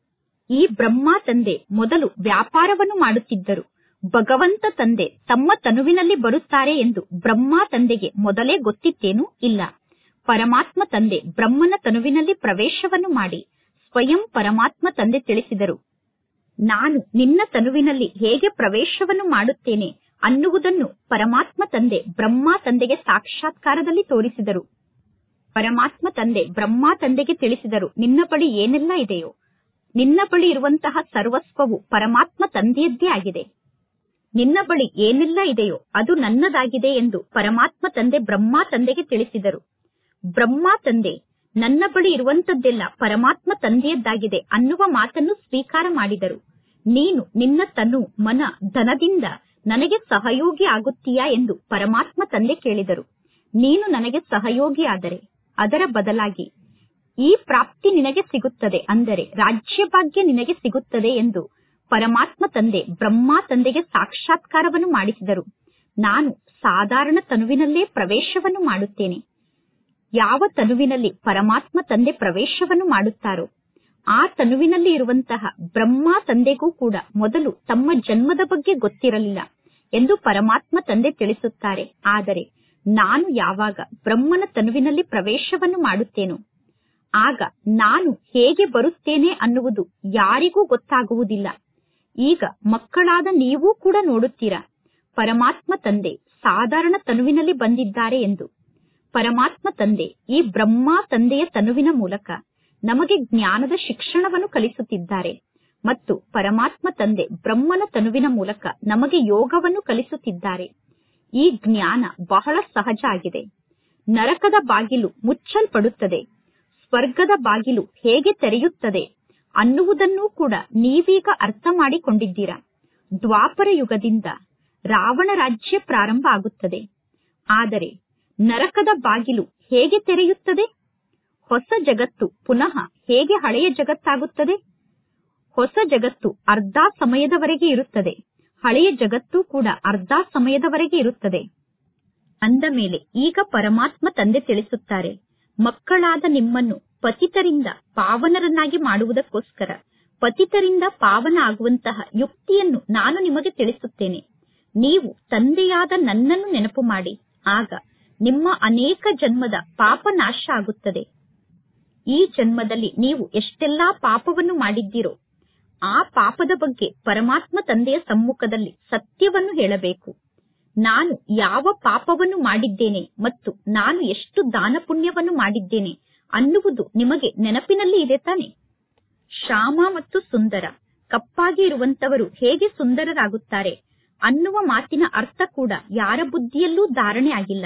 ಈ ಬ್ರಹ್ಮ ತಂದೆ ಮೊದಲು ವ್ಯಾಪಾರವನ್ನು ಮಾಡುತ್ತಿದ್ದರು ಭಗವಂತ ತಂದೆ ತಮ್ಮ ತನುವಿನಲ್ಲಿ ಬರುತ್ತಾರೆ ಎಂದು ಬ್ರಹ್ಮ ತಂದೆಗೆ ಮೊದಲೇ ಗೊತ್ತಿತ್ತೇನೂ ಇಲ್ಲ ಪರಮಾತ್ಮ ತಂದೆ ಬ್ರಹ್ಮನ ತನುವಿನಲ್ಲಿ ಪ್ರವೇಶವನ್ನು ಮಾಡಿ ಸ್ವಯಂ ಪರಮಾತ್ಮ ತಂದೆ ತಿಳಿಸಿದರು ನಾನು ನಿನ್ನ ತನುವಿನಲ್ಲಿ ಹೇಗೆ ಪ್ರವೇಶವನ್ನು ಮಾಡುತ್ತೇನೆ ಅನ್ನುವುದನ್ನು ಪರಮಾತ್ಮ ತಂದೆ ಬ್ರಹ್ಮ ತಂದೆಗೆ ಸಾಕ್ಷಾತ್ಕಾರದಲ್ಲಿ ತೋರಿಸಿದರು ಪರಮಾತ್ಮ ತಂದೆ ಬ್ರಹ್ಮ ತಂದೆಗೆ ತಿಳಿಸಿದರು ನಿನ್ನ ಬಳಿ ಏನೆಲ್ಲ ಇದೆಯೋ ನಿನ್ನ ಬಳಿ ಇರುವಂತಹ ಸರ್ವಸ್ವವು ಪರಮಾತ್ಮ ತಂದೆಯದ್ದೇ ಆಗಿದೆ ನಿನ್ನ ಬಳಿ ಏನೆಲ್ಲ ಇದೆಯೋ ಅದು ನನ್ನದಾಗಿದೆ ಎಂದು ಪರಮಾತ್ಮ ತಂದೆ ಬ್ರಹ್ಮ ತಂದೆಗೆ ತಿಳಿಸಿದರು ಬ್ರಹ್ಮ ತಂದೆ ನನ್ನ ಬಳಿ ಇರುವಂತದ್ದೆಲ್ಲ ಪರಮಾತ್ಮ ತಂದೆಯದ್ದಾಗಿದೆ ಅನ್ನುವ ಮಾತನ್ನು ಸ್ವೀಕಾರ ಮಾಡಿದರು ನೀನು ನಿನ್ನ ತನು ಮನ ಧನದಿಂದ ನನಗೆ ಸಹಯೋಗಿ ಆಗುತ್ತೀಯಾ ಎಂದು ಪರಮಾತ್ಮ ತಂದೆ ಕೇಳಿದರು ನೀನು ನನಗೆ ಸಹಯೋಗಿ ಆದರೆ ಅದರ ಬದಲಾಗಿ ಈ ಪ್ರಾಪ್ತಿ ನಿನಗೆ ಸಿಗುತ್ತದೆ ಅಂದರೆ ರಾಜ್ಯ ಭಾಗ್ಯ ನಿನಗೆ ಸಿಗುತ್ತದೆ ಎಂದು ಪರಮಾತ್ಮ ತಂದೆ ಬ್ರಹ್ಮ ತಂದೆಗೆ ಸಾಕ್ಷಾತ್ಕಾರವನ್ನು ಮಾಡಿಸಿದರು ನಾನು ಸಾಧಾರಣ ತನುವಿನಲ್ಲೇ ಪ್ರವೇಶವನ್ನು ಮಾಡುತ್ತೇನೆ ಯಾವ ತನುವಿನಲ್ಲಿ ಪರಮಾತ್ಮ ತಂದೆ ಪ್ರವೇಶವನ್ನು ಮಾಡುತ್ತಾರೋ ಆ ತನುವಿನಲ್ಲಿ ಇರುವಂತಹ ಬ್ರಹ್ಮ ತಂದೆಗೂ ಕೂಡ ಮೊದಲು ತಮ್ಮ ಜನ್ಮದ ಬಗ್ಗೆ ಗೊತ್ತಿರಲಿಲ್ಲ ಎಂದು ಪರಮಾತ್ಮ ತಂದೆ ತಿಳಿಸುತ್ತಾರೆ ಆದರೆ ನಾನು ಯಾವಾಗ ಬ್ರಹ್ಮನ ತನುವಿನಲ್ಲಿ ಪ್ರವೇಶವನ್ನು ಮಾಡುತ್ತೇನೋ ಆಗ ನಾನು ಹೇಗೆ ಬರುತ್ತೇನೆ ಅನ್ನುವುದು ಯಾರಿಗೂ ಗೊತ್ತಾಗುವುದಿಲ್ಲ ಈಗ ಮಕ್ಕಳಾದ ನೀವೂ ಕೂಡ ನೋಡುತ್ತೀರಾ ಪರಮಾತ್ಮ ತಂದೆ ಸಾಧಾರಣ ತನುವಿನಲ್ಲಿ ಬಂದಿದ್ದಾರೆ ಎಂದು ಪರಮಾತ್ಮ ತಂದೆ ಈ ಬ್ರಹ್ಮ ತಂದೆಯ ತನುವಿನ ಮೂಲಕ ನಮಗೆ ಜ್ಞಾನದ ಶಿಕ್ಷಣವನ್ನು ಕಲಿಸುತ್ತಿದ್ದಾರೆ ಮತ್ತು ಪರಮಾತ್ಮ ತಂದೆ ಬ್ರಹ್ಮನ ತನುವಿನ ಮೂಲಕ ನಮಗೆ ಯೋಗವನ್ನು ಕಲಿಸುತ್ತಿದ್ದಾರೆ ಈ ಜ್ಞಾನ ಬಹಳ ಸಹಜ ಆಗಿದೆ ನರಕದ ಬಾಗಿಲು ಮುಚ್ಚಲ್ಪಡುತ್ತದೆ ಸ್ವರ್ಗದ ಬಾಗಿಲು ಹೇಗೆ ತೆರೆಯುತ್ತದೆ ಅನ್ನುವುದನ್ನೂ ಕೂಡ ನೀವೀಗ ಅರ್ಥ ಮಾಡಿಕೊಂಡಿದ್ದೀರಾ ದ್ವಾಪರ ಯುಗದಿಂದ ರಾವಣ ರಾಜ್ಯ ಪ್ರಾರಂಭ ಆಗುತ್ತದೆ ಆದರೆ ನರಕದ ಬಾಗಿಲು ಹೇಗೆ ತೆರೆಯುತ್ತದೆ ಹೊಸ ಜಗತ್ತು ಪುನಃ ಹೇಗೆ ಹಳೆಯ ಜಗತ್ತಾಗುತ್ತದೆ ಹೊಸ ಜಗತ್ತು ಅರ್ಧ ಸಮಯದವರೆಗೆ ಇರುತ್ತದೆ ಹಳೆಯ ಜಗತ್ತು ಕೂಡ ಅರ್ಧ ಸಮಯದವರೆಗೆ ಇರುತ್ತದೆ ಅಂದ ಮೇಲೆ ಈಗ ಪರಮಾತ್ಮ ತಂದೆ ತಿಳಿಸುತ್ತಾರೆ ಮಕ್ಕಳಾದ ನಿಮ್ಮನ್ನು ಪತಿತರಿಂದ ಪಾವನರನ್ನಾಗಿ ಮಾಡುವುದಕ್ಕೋಸ್ಕರ ಪತಿತರಿಂದ ಪಾವನ ಆಗುವಂತಹ ಯುಕ್ತಿಯನ್ನು ನಾನು ನಿಮಗೆ ತಿಳಿಸುತ್ತೇನೆ ನೀವು ತಂದೆಯಾದ ನನ್ನನ್ನು ನೆನಪು ಮಾಡಿ ಆಗ ನಿಮ್ಮ ಅನೇಕ ಜನ್ಮದ ಪಾಪ ನಾಶ ಆಗುತ್ತದೆ ಈ ಜನ್ಮದಲ್ಲಿ ನೀವು ಎಷ್ಟೆಲ್ಲಾ ಪಾಪವನ್ನು ಮಾಡಿದ್ದೀರೋ ಆ ಪಾಪದ ಬಗ್ಗೆ ಪರಮಾತ್ಮ ತಂದೆಯ ಸಮ್ಮುಖದಲ್ಲಿ ಸತ್ಯವನ್ನು ಹೇಳಬೇಕು ನಾನು ಯಾವ ಪಾಪವನ್ನು ಮಾಡಿದ್ದೇನೆ ಮತ್ತು ನಾನು ಎಷ್ಟು ದಾನ ಪುಣ್ಯವನ್ನು ಮಾಡಿದ್ದೇನೆ ಅನ್ನುವುದು ನಿಮಗೆ ನೆನಪಿನಲ್ಲಿ ಇದೆ ತಾನೆ ಶ್ಯಾಮ ಮತ್ತು ಸುಂದರ ಕಪ್ಪಾಗಿ ಇರುವಂತವರು ಹೇಗೆ ಸುಂದರರಾಗುತ್ತಾರೆ ಅನ್ನುವ ಮಾತಿನ ಅರ್ಥ ಕೂಡ ಯಾರ ಬುದ್ಧಿಯಲ್ಲೂ ಧಾರಣೆ ಆಗಿಲ್ಲ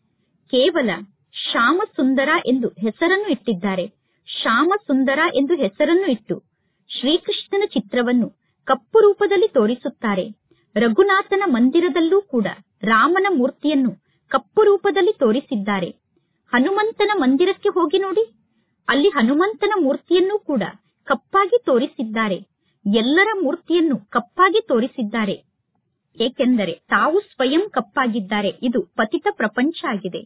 ಕೇವಲ ಶ್ಯಾಮ ಸುಂದರ ಎಂದು ಹೆಸರನ್ನು ಇಟ್ಟಿದ್ದಾರೆ ಶ್ಯಾಮ ಸುಂದರ ಎಂದು ಹೆಸರನ್ನು ಇಟ್ಟು ಶ್ರೀಕೃಷ್ಣನ ಚಿತ್ರವನ್ನು ಕಪ್ಪು ರೂಪದಲ್ಲಿ ತೋರಿಸುತ್ತಾರೆ ರಘುನಾಥನ ಮಂದಿರದಲ್ಲೂ ಕೂಡ ರಾಮನ ಮೂರ್ತಿಯನ್ನು ಕಪ್ಪು ರೂಪದಲ್ಲಿ ತೋರಿಸಿದ್ದಾರೆ ಹನುಮಂತನ ಮಂದಿರಕ್ಕೆ ಹೋಗಿ ನೋಡಿ ಅಲ್ಲಿ ಹನುಮಂತನ ಮೂರ್ತಿಯನ್ನು ಕೂಡ ಕಪ್ಪಾಗಿ ತೋರಿಸಿದ್ದಾರೆ ಎಲ್ಲರ ಮೂರ್ತಿಯನ್ನು ಕಪ್ಪಾಗಿ ತೋರಿಸಿದ್ದಾರೆ ಏಕೆಂದರೆ ತಾವು ಸ್ವಯಂ ಕಪ್ಪಾಗಿದ್ದಾರೆ ಇದು ಪತಿತ ಪ್ರಪಂಚ ಆಗಿದೆ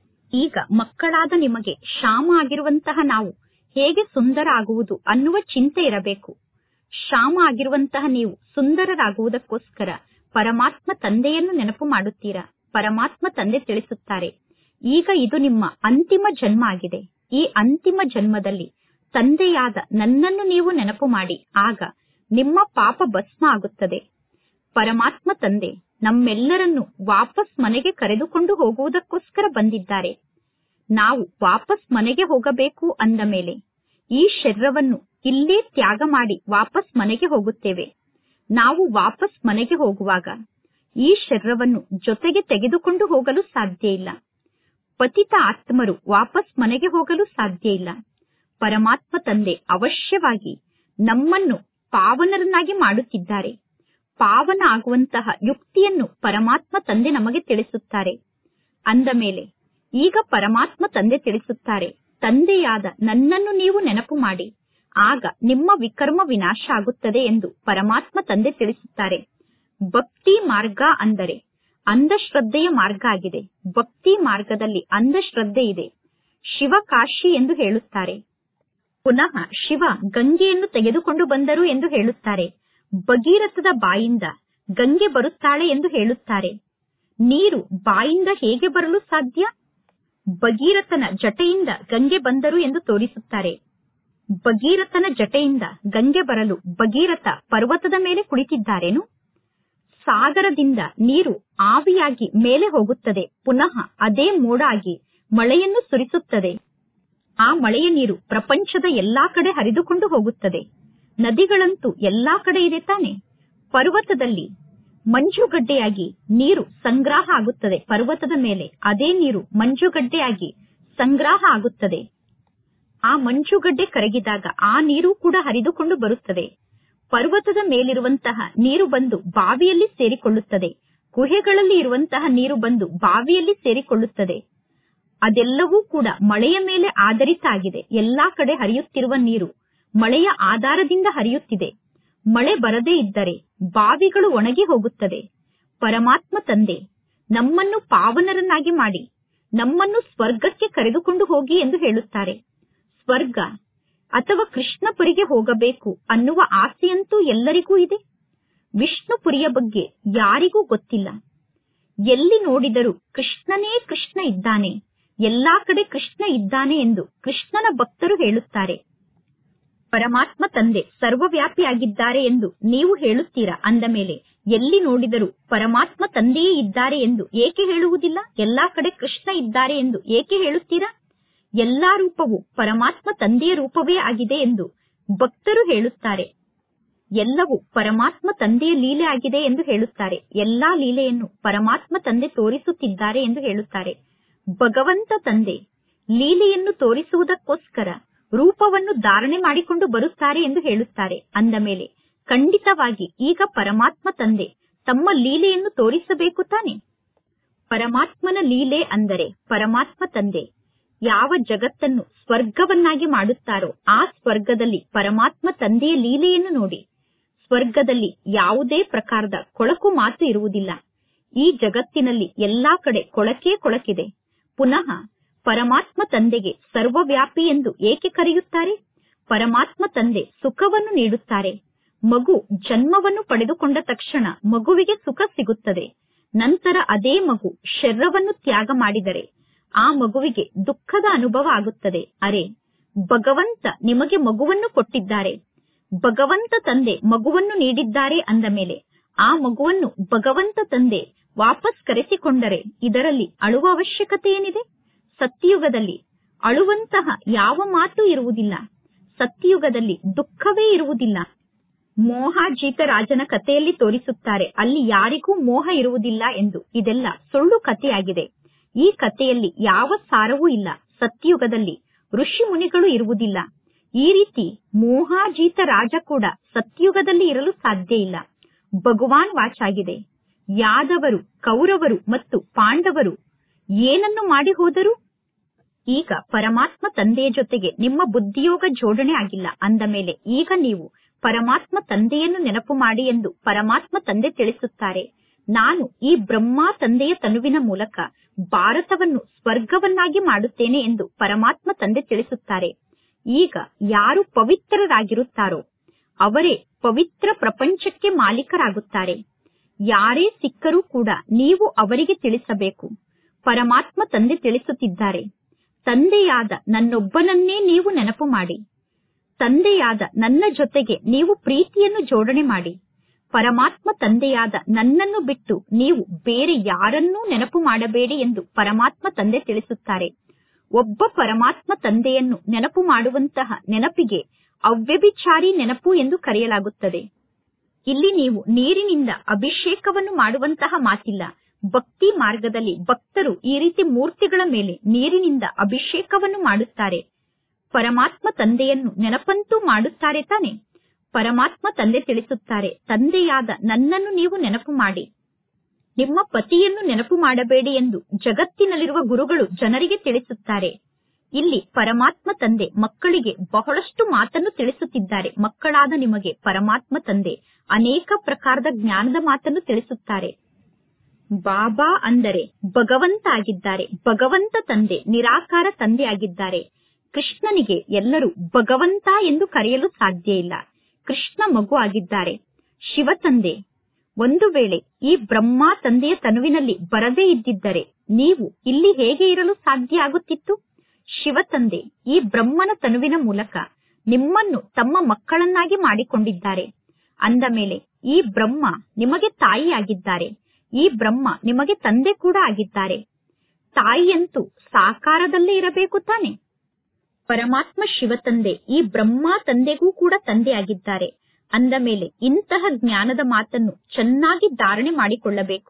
ಈಗ ಮಕ್ಕಳಾದ ನಿಮಗೆ ಶ್ಯಾಮ ಆಗಿರುವಂತಹ ನಾವು ಹೇಗೆ ಸುಂದರ ಆಗುವುದು ಅನ್ನುವ ಚಿಂತೆ ಇರಬೇಕು ಶ್ಯಾಮ ಆಗಿರುವಂತಹ ನೀವು ಸುಂದರರಾಗುವುದಕ್ಕೋಸ್ಕರ ಪರಮಾತ್ಮ ತಂದೆಯನ್ನು ನೆನಪು ಮಾಡುತ್ತೀರಾ ಪರಮಾತ್ಮ ತಂದೆ ತಿಳಿಸುತ್ತಾರೆ ಈಗ ಇದು ನಿಮ್ಮ ಅಂತಿಮ ಜನ್ಮ ಆಗಿದೆ ಈ ಅಂತಿಮ ಜನ್ಮದಲ್ಲಿ ತಂದೆಯಾದ ನನ್ನನ್ನು ನೀವು ನೆನಪು ಮಾಡಿ ಆಗ ನಿಮ್ಮ ಪಾಪ ಭಸ್ಮ ಆಗುತ್ತದೆ ಪರಮಾತ್ಮ ತಂದೆ ನಮ್ಮೆಲ್ಲರನ್ನು ವಾಪಸ್ ಮನೆಗೆ ಕರೆದುಕೊಂಡು ಹೋಗುವುದಕ್ಕೋಸ್ಕರ ಬಂದಿದ್ದಾರೆ ನಾವು ವಾಪಸ್ ಮನೆಗೆ ಹೋಗಬೇಕು ಅಂದ ಮೇಲೆ ಈ ಶರೀರವನ್ನು ಇಲ್ಲೇ ತ್ಯಾಗ ಮಾಡಿ ವಾಪಸ್ ಮನೆಗೆ ಹೋಗುತ್ತೇವೆ ನಾವು ವಾಪಸ್ ಮನೆಗೆ ಹೋಗುವಾಗ ಈ ಶರೀರವನ್ನು ಜೊತೆಗೆ ತೆಗೆದುಕೊಂಡು ಹೋಗಲು ಸಾಧ್ಯ ಇಲ್ಲ ಪತಿತ ಆತ್ಮರು ವಾಪಸ್ ಮನೆಗೆ ಹೋಗಲು ಸಾಧ್ಯ ಇಲ್ಲ ಪರಮಾತ್ಮ ತಂದೆ ಅವಶ್ಯವಾಗಿ ನಮ್ಮನ್ನು ಪಾವನರನ್ನಾಗಿ ಮಾಡುತ್ತಿದ್ದಾರೆ ಪಾವನ ಆಗುವಂತಹ ಯುಕ್ತಿಯನ್ನು ಪರಮಾತ್ಮ ತಂದೆ ನಮಗೆ ತಿಳಿಸುತ್ತಾರೆ ಅಂದ ಮೇಲೆ ಈಗ ಪರಮಾತ್ಮ ತಂದೆ ತಿಳಿಸುತ್ತಾರೆ ತಂದೆಯಾದ ನನ್ನನ್ನು ನೀವು ನೆನಪು ಮಾಡಿ ಆಗ ನಿಮ್ಮ ವಿಕರ್ಮ ವಿನಾಶ ಆಗುತ್ತದೆ ಎಂದು ಪರಮಾತ್ಮ ತಂದೆ ತಿಳಿಸುತ್ತಾರೆ ಭಕ್ತಿ ಮಾರ್ಗ ಅಂದರೆ ಅಂಧಶ್ರದ್ಧೆಯ ಮಾರ್ಗ ಆಗಿದೆ ಭಕ್ತಿ ಮಾರ್ಗದಲ್ಲಿ ಅಂಧಶ್ರದ್ಧೆ ಇದೆ ಶಿವಕಾಶಿ ಎಂದು ಹೇಳುತ್ತಾರೆ ಪುನಃ ಶಿವ ಗಂಗೆಯನ್ನು ತೆಗೆದುಕೊಂಡು ಬಂದರು ಎಂದು ಹೇಳುತ್ತಾರೆ ಭಗೀರಥದ ಬಾಯಿಂದ ಗಂಗೆ ಬರುತ್ತಾಳೆ ಎಂದು ಹೇಳುತ್ತಾರೆ ನೀರು ಬಾಯಿಂದ ಹೇಗೆ ಬರಲು ಸಾಧ್ಯ ಭಗೀರಥನ ಜಟೆಯಿಂದ ಗಂಗೆ ಬಂದರು ಎಂದು ತೋರಿಸುತ್ತಾರೆ ಭಗೀರಥನ ಜಟೆಯಿಂದ ಗಂಗೆ ಬರಲು ಭಗೀರಥ ಪರ್ವತದ ಮೇಲೆ ಕುಳಿತಿದ್ದಾರೇನು ಸಾಗರದಿಂದ ನೀರು ಆವಿಯಾಗಿ ಮೇಲೆ ಹೋಗುತ್ತದೆ ಪುನಃ ಅದೇ ಮೋಡ ಆಗಿ ಮಳೆಯನ್ನು ಸುರಿಸುತ್ತದೆ ಆ ಮಳೆಯ ನೀರು ಪ್ರಪಂಚದ ಎಲ್ಲಾ ಕಡೆ ಹರಿದುಕೊಂಡು ಹೋಗುತ್ತದೆ ನದಿಗಳಂತೂ ಎಲ್ಲಾ ಕಡೆ ಇದೆ ತಾನೆ ಪರ್ವತದಲ್ಲಿ ಮಂಜುಗಡ್ಡೆಯಾಗಿ ನೀರು ಸಂಗ್ರಹ ಆಗುತ್ತದೆ ಪರ್ವತದ ಮೇಲೆ ಅದೇ ನೀರು ಮಂಜುಗಡ್ಡೆಯಾಗಿ ಸಂಗ್ರಹ ಆಗುತ್ತದೆ ಆ ಮಂಜುಗಡ್ಡೆ ಕರಗಿದಾಗ ಆ ನೀರು ಕೂಡ ಹರಿದುಕೊಂಡು ಬರುತ್ತದೆ ಪರ್ವತದ ಮೇಲಿರುವಂತಹ ನೀರು ಬಂದು ಬಾವಿಯಲ್ಲಿ ಸೇರಿಕೊಳ್ಳುತ್ತದೆ ಗುಹೆಗಳಲ್ಲಿ ಇರುವಂತಹ ನೀರು ಬಂದು ಬಾವಿಯಲ್ಲಿ ಸೇರಿಕೊಳ್ಳುತ್ತದೆ ಅದೆಲ್ಲವೂ ಕೂಡ ಮಳೆಯ ಮೇಲೆ ಆಧಾರಿತ ಆಗಿದೆ ಎಲ್ಲಾ ಕಡೆ ಹರಿಯುತ್ತಿರುವ ನೀರು ಮಳೆಯ ಆಧಾರದಿಂದ ಹರಿಯುತ್ತಿದೆ ಮಳೆ ಬರದೇ ಇದ್ದರೆ ಬಾವಿಗಳು ಒಣಗಿ ಹೋಗುತ್ತದೆ ಪರಮಾತ್ಮ ತಂದೆ ನಮ್ಮನ್ನು ಪಾವನರನ್ನಾಗಿ ಮಾಡಿ ನಮ್ಮನ್ನು ಸ್ವರ್ಗಕ್ಕೆ ಕರೆದುಕೊಂಡು ಹೋಗಿ ಎಂದು ಹೇಳುತ್ತಾರೆ ಸ್ವರ್ಗ ಅಥವಾ ಕೃಷ್ಣಪುರಿಗೆ ಹೋಗಬೇಕು ಅನ್ನುವ ಆಸೆಯಂತೂ ಎಲ್ಲರಿಗೂ ಇದೆ ವಿಷ್ಣುಪುರಿಯ ಬಗ್ಗೆ ಯಾರಿಗೂ ಗೊತ್ತಿಲ್ಲ ಎಲ್ಲಿ ನೋಡಿದರೂ ಕೃಷ್ಣನೇ ಕೃಷ್ಣ ಇದ್ದಾನೆ ಎಲ್ಲಾ ಕಡೆ ಕೃಷ್ಣ ಇದ್ದಾನೆ ಎಂದು ಕೃಷ್ಣನ ಭಕ್ತರು ಹೇಳುತ್ತಾರೆ ಪರಮಾತ್ಮ ತಂದೆ ಸರ್ವವ್ಯಾಪಿಯಾಗಿದ್ದಾರೆ ಎಂದು ನೀವು ಹೇಳುತ್ತೀರಾ ಅಂದ ಮೇಲೆ ಎಲ್ಲಿ ನೋಡಿದರೂ ಪರಮಾತ್ಮ ತಂದೆಯೇ ಇದ್ದಾರೆ ಎಂದು ಏಕೆ ಹೇಳುವುದಿಲ್ಲ ಎಲ್ಲಾ ಕಡೆ ಕೃಷ್ಣ ಇದ್ದಾರೆ ಎಂದು ಏಕೆ ಹೇಳುತ್ತೀರಾ ಎಲ್ಲಾ ರೂಪವು ಪರಮಾತ್ಮ ತಂದೆಯ ರೂಪವೇ ಆಗಿದೆ ಎಂದು ಭಕ್ತರು ಹೇಳುತ್ತಾರೆ ಎಲ್ಲವೂ ಪರಮಾತ್ಮ ತಂದೆಯ ಲೀಲೆ ಆಗಿದೆ ಎಂದು ಹೇಳುತ್ತಾರೆ ಎಲ್ಲಾ ಲೀಲೆಯನ್ನು ಪರಮಾತ್ಮ ತಂದೆ ತೋರಿಸುತ್ತಿದ್ದಾರೆ ಎಂದು ಹೇಳುತ್ತಾರೆ ಭಗವಂತ ತಂದೆ ಲೀಲೆಯನ್ನು ತೋರಿಸುವುದಕ್ಕೋಸ್ಕರ ರೂಪವನ್ನು ಧಾರಣೆ ಮಾಡಿಕೊಂಡು ಬರುತ್ತಾರೆ ಎಂದು ಹೇಳುತ್ತಾರೆ ಅಂದ ಮೇಲೆ ಖಂಡಿತವಾಗಿ ಈಗ ಪರಮಾತ್ಮ ತಂದೆ ತಮ್ಮ ಲೀಲೆಯನ್ನು ತೋರಿಸಬೇಕು ತಾನೆ ಪರಮಾತ್ಮನ ಲೀಲೆ ಅಂದರೆ ಪರಮಾತ್ಮ ತಂದೆ ಯಾವ ಜಗತ್ತನ್ನು ಸ್ವರ್ಗವನ್ನಾಗಿ ಮಾಡುತ್ತಾರೋ ಆ ಸ್ವರ್ಗದಲ್ಲಿ ಪರಮಾತ್ಮ ತಂದೆಯ ಲೀಲೆಯನ್ನು ನೋಡಿ ಸ್ವರ್ಗದಲ್ಲಿ ಯಾವುದೇ ಪ್ರಕಾರದ ಕೊಳಕು ಮಾತು ಇರುವುದಿಲ್ಲ ಈ ಜಗತ್ತಿನಲ್ಲಿ ಎಲ್ಲಾ ಕಡೆ ಕೊಳಕೇ ಕೊಳಕಿದೆ ಪುನಃ ಪರಮಾತ್ಮ ತಂದೆಗೆ ಸರ್ವವ್ಯಾಪಿ ಎಂದು ಏಕೆ ಕರೆಯುತ್ತಾರೆ ಪರಮಾತ್ಮ ತಂದೆ ಸುಖವನ್ನು ನೀಡುತ್ತಾರೆ ಮಗು ಜನ್ಮವನ್ನು ಪಡೆದುಕೊಂಡ ತಕ್ಷಣ ಮಗುವಿಗೆ ಸುಖ ಸಿಗುತ್ತದೆ ನಂತರ ಅದೇ ಮಗು ಶರೀರವನ್ನು ತ್ಯಾಗ ಮಾಡಿದರೆ ಆ ಮಗುವಿಗೆ ದುಃಖದ ಅನುಭವ ಆಗುತ್ತದೆ ಅರೆ ಭಗವಂತ ನಿಮಗೆ ಮಗುವನ್ನು ಕೊಟ್ಟಿದ್ದಾರೆ ಭಗವಂತ ತಂದೆ ಮಗುವನ್ನು ನೀಡಿದ್ದಾರೆ ಅಂದ ಮೇಲೆ ಆ ಮಗುವನ್ನು ಭಗವಂತ ತಂದೆ ವಾಪಸ್ ಕರೆಸಿಕೊಂಡರೆ ಇದರಲ್ಲಿ ಅಳುವ ಅವಶ್ಯಕತೆ ಏನಿದೆ ಸತ್ಯಯುಗದಲ್ಲಿ ಅಳುವಂತಹ ಯಾವ ಮಾತು ಇರುವುದಿಲ್ಲ ಸತ್ಯಯುಗದಲ್ಲಿ ದುಃಖವೇ ಇರುವುದಿಲ್ಲ ಮೋಹಾಜೀತ ರಾಜನ ಕಥೆಯಲ್ಲಿ ತೋರಿಸುತ್ತಾರೆ ಅಲ್ಲಿ ಯಾರಿಗೂ ಮೋಹ ಇರುವುದಿಲ್ಲ ಎಂದು ಇದೆಲ್ಲ ಸುಳ್ಳು ಕಥೆಯಾಗಿದೆ ಈ ಕಥೆಯಲ್ಲಿ ಯಾವ ಸಾರವೂ ಇಲ್ಲ ಸತ್ಯಯುಗದಲ್ಲಿ ಋಷಿ ಮುನಿಗಳು ಇರುವುದಿಲ್ಲ ಈ ರೀತಿ ಮೋಹಾಜೀತ ರಾಜ ಕೂಡ ಸತ್ಯಯುಗದಲ್ಲಿ ಇರಲು ಸಾಧ್ಯ ಇಲ್ಲ ಭಗವಾನ್ ವಾಚಾಗಿದೆ ಯಾದವರು ಕೌರವರು ಮತ್ತು ಪಾಂಡವರು ಏನನ್ನು ಮಾಡಿ ಹೋದರು ಈಗ ಪರಮಾತ್ಮ ತಂದೆಯ ಜೊತೆಗೆ ನಿಮ್ಮ ಬುದ್ಧಿಯೋಗ ಜೋಡಣೆ ಆಗಿಲ್ಲ ಅಂದ ಮೇಲೆ ಈಗ ನೀವು ಪರಮಾತ್ಮ ತಂದೆಯನ್ನು ನೆನಪು ಮಾಡಿ ಎಂದು ಪರಮಾತ್ಮ ತಂದೆ ತಿಳಿಸುತ್ತಾರೆ ನಾನು ಈ ಬ್ರಹ್ಮ ತಂದೆಯ ತನುವಿನ ಮೂಲಕ ಭಾರತವನ್ನು ಸ್ವರ್ಗವನ್ನಾಗಿ ಮಾಡುತ್ತೇನೆ ಎಂದು ಪರಮಾತ್ಮ ತಂದೆ ತಿಳಿಸುತ್ತಾರೆ ಈಗ ಯಾರು ಪವಿತ್ರರಾಗಿರುತ್ತಾರೋ ಅವರೇ ಪವಿತ್ರ ಪ್ರಪಂಚಕ್ಕೆ ಮಾಲೀಕರಾಗುತ್ತಾರೆ ಯಾರೇ ಸಿಕ್ಕರೂ ಕೂಡ ನೀವು ಅವರಿಗೆ ತಿಳಿಸಬೇಕು ಪರಮಾತ್ಮ ತಂದೆ ತಿಳಿಸುತ್ತಿದ್ದಾರೆ ತಂದೆಯಾದ ನನ್ನೊಬ್ಬನನ್ನೇ ನೀವು ನೆನಪು ಮಾಡಿ ತಂದೆಯಾದ ನನ್ನ ಜೊತೆಗೆ ನೀವು ಪ್ರೀತಿಯನ್ನು ಜೋಡಣೆ ಮಾಡಿ ಪರಮಾತ್ಮ ತಂದೆಯಾದ ನನ್ನನ್ನು ಬಿಟ್ಟು ನೀವು ಬೇರೆ ಯಾರನ್ನೂ ನೆನಪು ಮಾಡಬೇಡಿ ಎಂದು ಪರಮಾತ್ಮ ತಂದೆ ತಿಳಿಸುತ್ತಾರೆ ಒಬ್ಬ ಪರಮಾತ್ಮ ತಂದೆಯನ್ನು ನೆನಪು ಮಾಡುವಂತಹ ನೆನಪಿಗೆ ಅವ್ಯಭಿಚಾರಿ ನೆನಪು ಎಂದು ಕರೆಯಲಾಗುತ್ತದೆ ಇಲ್ಲಿ ನೀವು ನೀರಿನಿಂದ ಅಭಿಷೇಕವನ್ನು ಮಾಡುವಂತಹ ಮಾತಿಲ್ಲ ಭಕ್ತಿ ಮಾರ್ಗದಲ್ಲಿ ಭಕ್ತರು ಈ ರೀತಿ ಮೂರ್ತಿಗಳ ಮೇಲೆ ನೀರಿನಿಂದ ಅಭಿಷೇಕವನ್ನು ಮಾಡುತ್ತಾರೆ ಪರಮಾತ್ಮ ತಂದೆಯನ್ನು ನೆನಪಂತೂ ಮಾಡುತ್ತಾರೆ ತಾನೆ ಪರಮಾತ್ಮ ತಂದೆ ತಿಳಿಸುತ್ತಾರೆ ತಂದೆಯಾದ ನನ್ನನ್ನು ನೀವು ನೆನಪು ಮಾಡಿ ನಿಮ್ಮ ಪತಿಯನ್ನು ನೆನಪು ಮಾಡಬೇಡಿ ಎಂದು ಜಗತ್ತಿನಲ್ಲಿರುವ ಗುರುಗಳು ಜನರಿಗೆ ತಿಳಿಸುತ್ತಾರೆ ಇಲ್ಲಿ ಪರಮಾತ್ಮ ತಂದೆ ಮಕ್ಕಳಿಗೆ ಬಹಳಷ್ಟು ಮಾತನ್ನು ತಿಳಿಸುತ್ತಿದ್ದಾರೆ ಮಕ್ಕಳಾದ ನಿಮಗೆ ಪರಮಾತ್ಮ ತಂದೆ ಅನೇಕ ಪ್ರಕಾರದ ಜ್ಞಾನದ ಮಾತನ್ನು ತಿಳಿಸುತ್ತಾರೆ ಬಾಬಾ ಅಂದರೆ ಭಗವಂತ ಆಗಿದ್ದಾರೆ ಭಗವಂತ ತಂದೆ ನಿರಾಕಾರ ತಂದೆ ಆಗಿದ್ದಾರೆ ಕೃಷ್ಣನಿಗೆ ಎಲ್ಲರೂ ಭಗವಂತ ಎಂದು ಕರೆಯಲು ಸಾಧ್ಯ ಇಲ್ಲ ಕೃಷ್ಣ ಮಗು ಆಗಿದ್ದಾರೆ ಶಿವ ತಂದೆ ಒಂದು ವೇಳೆ ಈ ಬ್ರಹ್ಮ ತಂದೆಯ ತನುವಿನಲ್ಲಿ ಬರದೇ ಇದ್ದಿದ್ದರೆ ನೀವು ಇಲ್ಲಿ ಹೇಗೆ ಇರಲು ಸಾಧ್ಯ ಆಗುತ್ತಿತ್ತು ಶಿವ ತಂದೆ ಈ ಬ್ರಹ್ಮನ ತನುವಿನ ಮೂಲಕ ನಿಮ್ಮನ್ನು ತಮ್ಮ ಮಕ್ಕಳನ್ನಾಗಿ ಮಾಡಿಕೊಂಡಿದ್ದಾರೆ ಅಂದ ಮೇಲೆ ಈ ಬ್ರಹ್ಮ ನಿಮಗೆ ತಾಯಿಯಾಗಿದ್ದಾರೆ ಈ ಬ್ರಹ್ಮ ನಿಮಗೆ ತಂದೆ ಕೂಡ ಆಗಿದ್ದಾರೆ ತಾಯಿಯಂತೂ ಸಾಕಾರದಲ್ಲೇ ಇರಬೇಕು ತಾನೆ ಪರಮಾತ್ಮ ಶಿವ ತಂದೆ ಈ ಬ್ರಹ್ಮ ತಂದೆಗೂ ಕೂಡ ತಂದೆಯಾಗಿದ್ದಾರೆ ಅಂದ ಮೇಲೆ ಇಂತಹ ಜ್ಞಾನದ ಮಾತನ್ನು ಚೆನ್ನಾಗಿ ಧಾರಣೆ ಮಾಡಿಕೊಳ್ಳಬೇಕು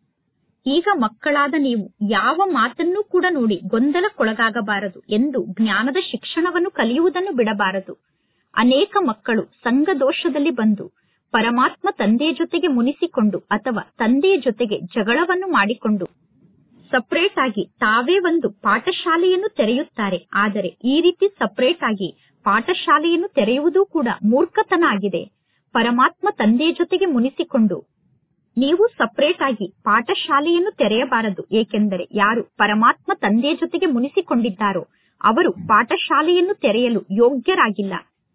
ಈಗ ಮಕ್ಕಳಾದ ನೀವು ಯಾವ ಮಾತನ್ನೂ ಕೂಡ ನೋಡಿ ಗೊಂದಲಕ್ಕೊಳಗಾಗಬಾರದು ಎಂದು ಜ್ಞಾನದ ಶಿಕ್ಷಣವನ್ನು ಕಲಿಯುವುದನ್ನು ಬಿಡಬಾರದು ಅನೇಕ ಮಕ್ಕಳು ಸಂಘ ದೋಷದಲ್ಲಿ ಬಂದು ಪರಮಾತ್ಮ ತಂದೆಯ ಜೊತೆಗೆ ಮುನಿಸಿಕೊಂಡು ಅಥವಾ ತಂದೆಯ ಜೊತೆಗೆ ಜಗಳವನ್ನು ಮಾಡಿಕೊಂಡು ಸಪರೇಟ್ ಆಗಿ ತಾವೇ ಒಂದು ಪಾಠಶಾಲೆಯನ್ನು ತೆರೆಯುತ್ತಾರೆ ಆದರೆ ಈ ರೀತಿ ಸಪರೇಟ್ ಆಗಿ ಪಾಠಶಾಲೆಯನ್ನು ತೆರೆಯುವುದೂ ಕೂಡ ಮೂರ್ಖತನ ಆಗಿದೆ ಪರಮಾತ್ಮ ತಂದೆಯ ಜೊತೆಗೆ ಮುನಿಸಿಕೊಂಡು ನೀವು ಸಪರೇಟ್ ಆಗಿ ಪಾಠಶಾಲೆಯನ್ನು ತೆರೆಯಬಾರದು ಏಕೆಂದರೆ ಯಾರು ಪರಮಾತ್ಮ ತಂದೆಯ ಜೊತೆಗೆ ಮುನಿಸಿಕೊಂಡಿದ್ದಾರೋ ಅವರು ಪಾಠಶಾಲೆಯನ್ನು ತೆರೆಯಲು ಯೋಗ್ಯರಾಗಿಲ್ಲ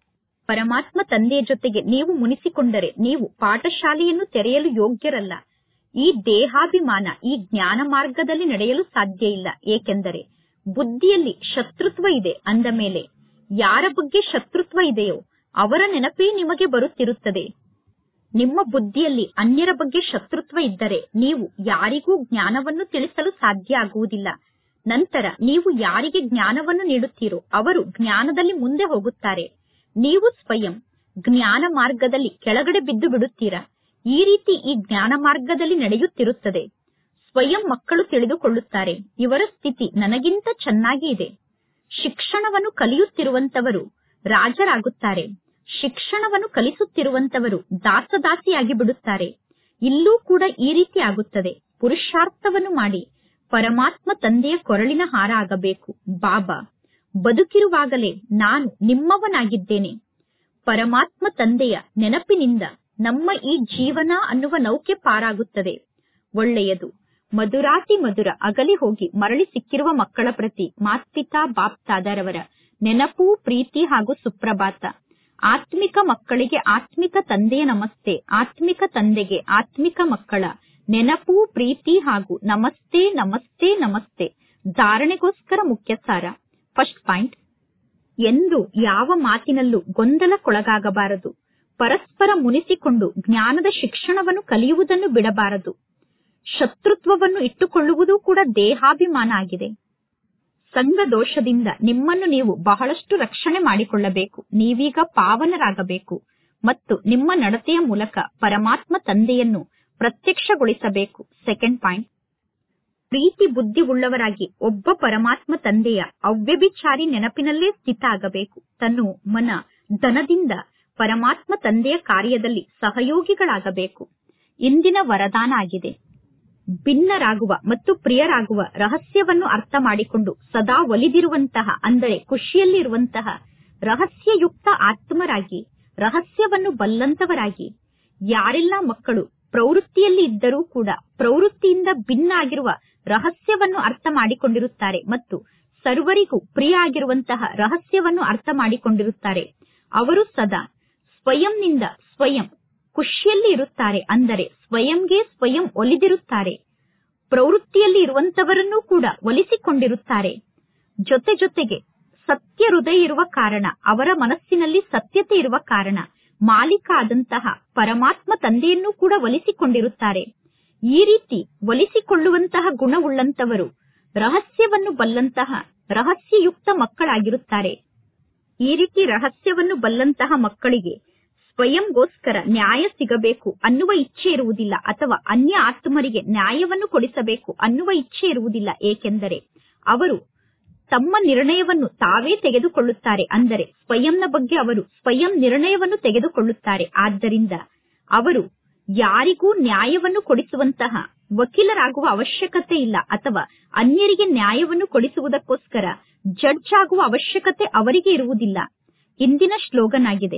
ಪರಮಾತ್ಮ ತಂದೆಯ ಜೊತೆಗೆ ನೀವು ಮುನಿಸಿಕೊಂಡರೆ ನೀವು ಪಾಠಶಾಲೆಯನ್ನು ತೆರೆಯಲು ಯೋಗ್ಯರಲ್ಲ ಈ ದೇಹಾಭಿಮಾನ ಈ ಜ್ಞಾನ ಮಾರ್ಗದಲ್ಲಿ ನಡೆಯಲು ಸಾಧ್ಯ ಇಲ್ಲ ಏಕೆಂದರೆ ಬುದ್ಧಿಯಲ್ಲಿ ಶತ್ರುತ್ವ ಇದೆ ಅಂದ ಮೇಲೆ ಯಾರ ಬಗ್ಗೆ ಶತ್ರುತ್ವ ಇದೆಯೋ ಅವರ ನೆನಪೇ ನಿಮಗೆ ಬರುತ್ತಿರುತ್ತದೆ ನಿಮ್ಮ ಬುದ್ಧಿಯಲ್ಲಿ ಅನ್ಯರ ಬಗ್ಗೆ ಶತ್ರುತ್ವ ಇದ್ದರೆ ನೀವು ಯಾರಿಗೂ ಜ್ಞಾನವನ್ನು ತಿಳಿಸಲು ಸಾಧ್ಯ ಆಗುವುದಿಲ್ಲ ನಂತರ ನೀವು ಯಾರಿಗೆ ಜ್ಞಾನವನ್ನು ನೀಡುತ್ತೀರೋ ಅವರು ಜ್ಞಾನದಲ್ಲಿ ಮುಂದೆ ಹೋಗುತ್ತಾರೆ ನೀವು ಸ್ವಯಂ ಜ್ಞಾನ ಮಾರ್ಗದಲ್ಲಿ ಕೆಳಗಡೆ ಬಿದ್ದು ಬಿಡುತ್ತೀರಾ ಈ ರೀತಿ ಈ ಜ್ಞಾನ ಮಾರ್ಗದಲ್ಲಿ ನಡೆಯುತ್ತಿರುತ್ತದೆ ಸ್ವಯಂ ಮಕ್ಕಳು ತಿಳಿದುಕೊಳ್ಳುತ್ತಾರೆ ಇವರ ಸ್ಥಿತಿ ನನಗಿಂತ ಚೆನ್ನಾಗಿ ಇದೆ ಶಿಕ್ಷಣವನ್ನು ಕಲಿಯುತ್ತಿರುವಂತವರು ರಾಜರಾಗುತ್ತಾರೆ ಶಿಕ್ಷಣವನ್ನು ಕಲಿಸುತ್ತಿರುವಂತವರು ದಾಸದಾಸಿಯಾಗಿ ಬಿಡುತ್ತಾರೆ ಇಲ್ಲೂ ಕೂಡ ಈ ರೀತಿ ಆಗುತ್ತದೆ ಪುರುಷಾರ್ಥವನ್ನು ಮಾಡಿ ಪರಮಾತ್ಮ ತಂದೆಯ ಕೊರಳಿನ ಹಾರ ಆಗಬೇಕು ಬಾಬಾ ಬದುಕಿರುವಾಗಲೇ ನಾನು ನಿಮ್ಮವನಾಗಿದ್ದೇನೆ ಪರಮಾತ್ಮ ತಂದೆಯ ನೆನಪಿನಿಂದ ನಮ್ಮ ಈ ಜೀವನ ಅನ್ನುವ ನೌಕೆ ಪಾರಾಗುತ್ತದೆ ಒಳ್ಳೆಯದು ಮಧುರಾತಿ ಮಧುರ ಅಗಲಿ ಹೋಗಿ ಮರಳಿ ಸಿಕ್ಕಿರುವ ಮಕ್ಕಳ ಪ್ರತಿ ಮಾತ್ಪಿತಾ ಬಾಪ್ತಾದರವರ ನೆನಪು ಪ್ರೀತಿ ಹಾಗೂ ಸುಪ್ರಭಾತ ಆತ್ಮಿಕ ಮಕ್ಕಳಿಗೆ ಆತ್ಮಿಕ ತಂದೆಯ ನಮಸ್ತೆ ಆತ್ಮಿಕ ತಂದೆಗೆ ಆತ್ಮಿಕ ಮಕ್ಕಳ ನೆನಪು ಪ್ರೀತಿ ಹಾಗೂ ನಮಸ್ತೆ ನಮಸ್ತೆ ನಮಸ್ತೆ ಧಾರಣೆಗೋಸ್ಕರ ಮುಖ್ಯ ಸಾರ ಫಸ್ಟ್ ಪಾಯಿಂಟ್ ಎಂದು ಯಾವ ಮಾತಿನಲ್ಲೂ ಗೊಂದಲಕ್ಕೊಳಗಾಗಬಾರದು ಪರಸ್ಪರ ಮುನಿಸಿಕೊಂಡು ಜ್ಞಾನದ ಶಿಕ್ಷಣವನ್ನು ಕಲಿಯುವುದನ್ನು ಬಿಡಬಾರದು ಶತ್ರುತ್ವವನ್ನು ಇಟ್ಟುಕೊಳ್ಳುವುದು ಕೂಡ ದೇಹಾಭಿಮಾನ ಆಗಿದೆ ಸಂಘ ದೋಷದಿಂದ ನಿಮ್ಮನ್ನು ನೀವು ಬಹಳಷ್ಟು ರಕ್ಷಣೆ ಮಾಡಿಕೊಳ್ಳಬೇಕು ನೀವೀಗ ಪಾವನರಾಗಬೇಕು ಮತ್ತು ನಿಮ್ಮ ನಡತೆಯ ಮೂಲಕ ಪರಮಾತ್ಮ ತಂದೆಯನ್ನು ಪ್ರತ್ಯಕ್ಷಗೊಳಿಸಬೇಕು ಸೆಕೆಂಡ್ ಪಾಯಿಂಟ್ ಪ್ರೀತಿ ಬುದ್ಧಿ ಉಳ್ಳವರಾಗಿ ಒಬ್ಬ ಪರಮಾತ್ಮ ತಂದೆಯ ಅವ್ಯಭಿಚಾರಿ ನೆನಪಿನಲ್ಲೇ ಸ್ಥಿತ ಆಗಬೇಕು ತನ್ನು ಮನ ಧನದಿಂದ ಪರಮಾತ್ಮ ತಂದೆಯ ಕಾರ್ಯದಲ್ಲಿ ಸಹಯೋಗಿಗಳಾಗಬೇಕು ಇಂದಿನ ವರದಾನ ಆಗಿದೆ ಭಿನ್ನರಾಗುವ ಮತ್ತು ಪ್ರಿಯರಾಗುವ ರಹಸ್ಯವನ್ನು ಅರ್ಥ ಮಾಡಿಕೊಂಡು ಸದಾ ಒಲಿದಿರುವಂತಹ ಅಂದರೆ ಖುಷಿಯಲ್ಲಿರುವಂತಹ ರಹಸ್ಯಯುಕ್ತ ಆತ್ಮರಾಗಿ ರಹಸ್ಯವನ್ನು ಬಲ್ಲಂತವರಾಗಿ ಯಾರೆಲ್ಲ ಮಕ್ಕಳು ಪ್ರವೃತ್ತಿಯಲ್ಲಿ ಇದ್ದರೂ ಕೂಡ ಪ್ರವೃತ್ತಿಯಿಂದ ಭಿನ್ನ ಆಗಿರುವ ರಹಸ್ಯವನ್ನು ಅರ್ಥ ಮಾಡಿಕೊಂಡಿರುತ್ತಾರೆ ಮತ್ತು ಸರ್ವರಿಗೂ ಪ್ರಿಯ ಆಗಿರುವಂತಹ ರಹಸ್ಯವನ್ನು ಅರ್ಥ ಮಾಡಿಕೊಂಡಿರುತ್ತಾರೆ ಅವರು ಸದಾ ಸ್ವಯಂನಿಂದ ಸ್ವಯಂ ಖುಷಿಯಲ್ಲಿ ಇರುತ್ತಾರೆ ಅಂದರೆ ಸ್ವಯಂಗೆ ಸ್ವಯಂ ಒಲಿದಿರುತ್ತಾರೆ ಪ್ರವೃತ್ತಿಯಲ್ಲಿ ಇರುವಂತವರನ್ನೂ ಕೂಡ ಒಲಿಸಿಕೊಂಡಿರುತ್ತಾರೆ ಜೊತೆ ಜೊತೆಗೆ ಸತ್ಯ ಹೃದಯ ಇರುವ ಕಾರಣ ಅವರ ಮನಸ್ಸಿನಲ್ಲಿ ಸತ್ಯತೆ ಇರುವ ಕಾರಣ ಮಾಲೀಕ ಆದಂತಹ ಪರಮಾತ್ಮ ತಂದೆಯನ್ನೂ ಕೂಡ ಒಲಿಸಿಕೊಂಡಿರುತ್ತಾರೆ ಈ ರೀತಿ ಒಲಿಸಿಕೊಳ್ಳುವಂತಹ ಗುಣವುಳ್ಳಂತವರು ರಹಸ್ಯವನ್ನು ಬಲ್ಲಂತಹ ರಹಸ್ಯಯುಕ್ತ ಮಕ್ಕಳಾಗಿರುತ್ತಾರೆ ಈ ರೀತಿ ರಹಸ್ಯವನ್ನು ಬಲ್ಲಂತಹ ಮಕ್ಕಳಿಗೆ ಸ್ವಯಂಗೋಸ್ಕರ ನ್ಯಾಯ ಸಿಗಬೇಕು ಅನ್ನುವ ಇಚ್ಛೆ ಇರುವುದಿಲ್ಲ ಅಥವಾ ಅನ್ಯ ಆತ್ಮರಿಗೆ ನ್ಯಾಯವನ್ನು ಕೊಡಿಸಬೇಕು ಅನ್ನುವ ಇಚ್ಛೆ ಇರುವುದಿಲ್ಲ ಏಕೆಂದರೆ ಅವರು ತಮ್ಮ ನಿರ್ಣಯವನ್ನು ತಾವೇ ತೆಗೆದುಕೊಳ್ಳುತ್ತಾರೆ ಅಂದರೆ ಸ್ವಯಂನ ಬಗ್ಗೆ ಅವರು ಸ್ವಯಂ ನಿರ್ಣಯವನ್ನು ತೆಗೆದುಕೊಳ್ಳುತ್ತಾರೆ ಆದ್ದರಿಂದ ಅವರು ಯಾರಿಗೂ ನ್ಯಾಯವನ್ನು ಕೊಡಿಸುವಂತಹ ವಕೀಲರಾಗುವ ಅವಶ್ಯಕತೆ ಇಲ್ಲ ಅಥವಾ ಅನ್ಯರಿಗೆ ನ್ಯಾಯವನ್ನು ಕೊಡಿಸುವುದಕ್ಕೋಸ್ಕರ ಜಡ್ಜ್ ಆಗುವ ಅವಶ್ಯಕತೆ ಅವರಿಗೆ ಇರುವುದಿಲ್ಲ ಇಂದಿನ ಶ್ಲೋಗನ್ ಆಗಿದೆ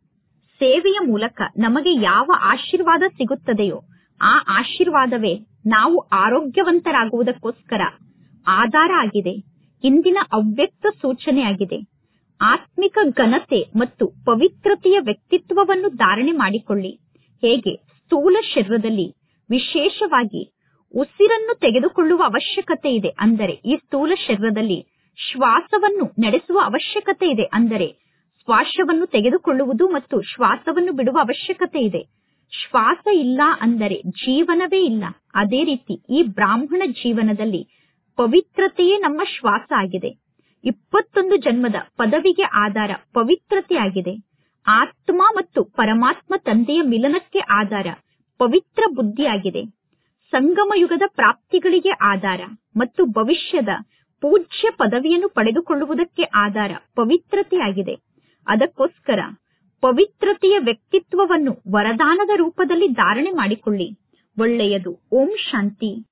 ಸೇವೆಯ ಮೂಲಕ ನಮಗೆ ಯಾವ ಆಶೀರ್ವಾದ ಸಿಗುತ್ತದೆಯೋ ಆ ಆಶೀರ್ವಾದವೇ ನಾವು ಆರೋಗ್ಯವಂತರಾಗುವುದಕ್ಕೋಸ್ಕರ ಆಧಾರ ಆಗಿದೆ ಇಂದಿನ ಅವ್ಯಕ್ತ ಸೂಚನೆಯಾಗಿದೆ ಆತ್ಮಿಕ ಘನತೆ ಮತ್ತು ಪವಿತ್ರತೆಯ ವ್ಯಕ್ತಿತ್ವವನ್ನು ಧಾರಣೆ ಮಾಡಿಕೊಳ್ಳಿ ಹೇಗೆ ಸ್ಥೂಲ ಶರೀರದಲ್ಲಿ ವಿಶೇಷವಾಗಿ ಉಸಿರನ್ನು ತೆಗೆದುಕೊಳ್ಳುವ ಅವಶ್ಯಕತೆ ಇದೆ ಅಂದರೆ ಈ ಸ್ಥೂಲ ಶರೀರದಲ್ಲಿ ಶ್ವಾಸವನ್ನು ನಡೆಸುವ ಅವಶ್ಯಕತೆ ಇದೆ ಅಂದರೆ ಶ್ವಾಸವನ್ನು ತೆಗೆದುಕೊಳ್ಳುವುದು ಮತ್ತು ಶ್ವಾಸವನ್ನು ಬಿಡುವ ಅವಶ್ಯಕತೆ ಇದೆ ಶ್ವಾಸ ಇಲ್ಲ ಅಂದರೆ ಜೀವನವೇ ಇಲ್ಲ ಅದೇ ರೀತಿ ಈ ಬ್ರಾಹ್ಮಣ ಜೀವನದಲ್ಲಿ ಪವಿತ್ರತೆಯೇ ನಮ್ಮ ಶ್ವಾಸ ಆಗಿದೆ ಇಪ್ಪತ್ತೊಂದು ಜನ್ಮದ ಪದವಿಗೆ ಆಧಾರ ಪವಿತ್ರತೆಯಾಗಿದೆ ಆತ್ಮ ಮತ್ತು ಪರಮಾತ್ಮ ತಂದೆಯ ಮಿಲನಕ್ಕೆ ಆಧಾರ ಪವಿತ್ರ ಬುದ್ಧಿಯಾಗಿದೆ ಸಂಗಮ ಯುಗದ ಪ್ರಾಪ್ತಿಗಳಿಗೆ ಆಧಾರ ಮತ್ತು ಭವಿಷ್ಯದ ಪೂಜ್ಯ ಪದವಿಯನ್ನು ಪಡೆದುಕೊಳ್ಳುವುದಕ್ಕೆ ಆಧಾರ ಪವಿತ್ರತೆಯಾಗಿದೆ ಅದಕ್ಕೋಸ್ಕರ ಪವಿತ್ರತೆಯ ವ್ಯಕ್ತಿತ್ವವನ್ನು ವರದಾನದ ರೂಪದಲ್ಲಿ ಧಾರಣೆ ಮಾಡಿಕೊಳ್ಳಿ ಒಳ್ಳೆಯದು ಓಂ ಶಾಂತಿ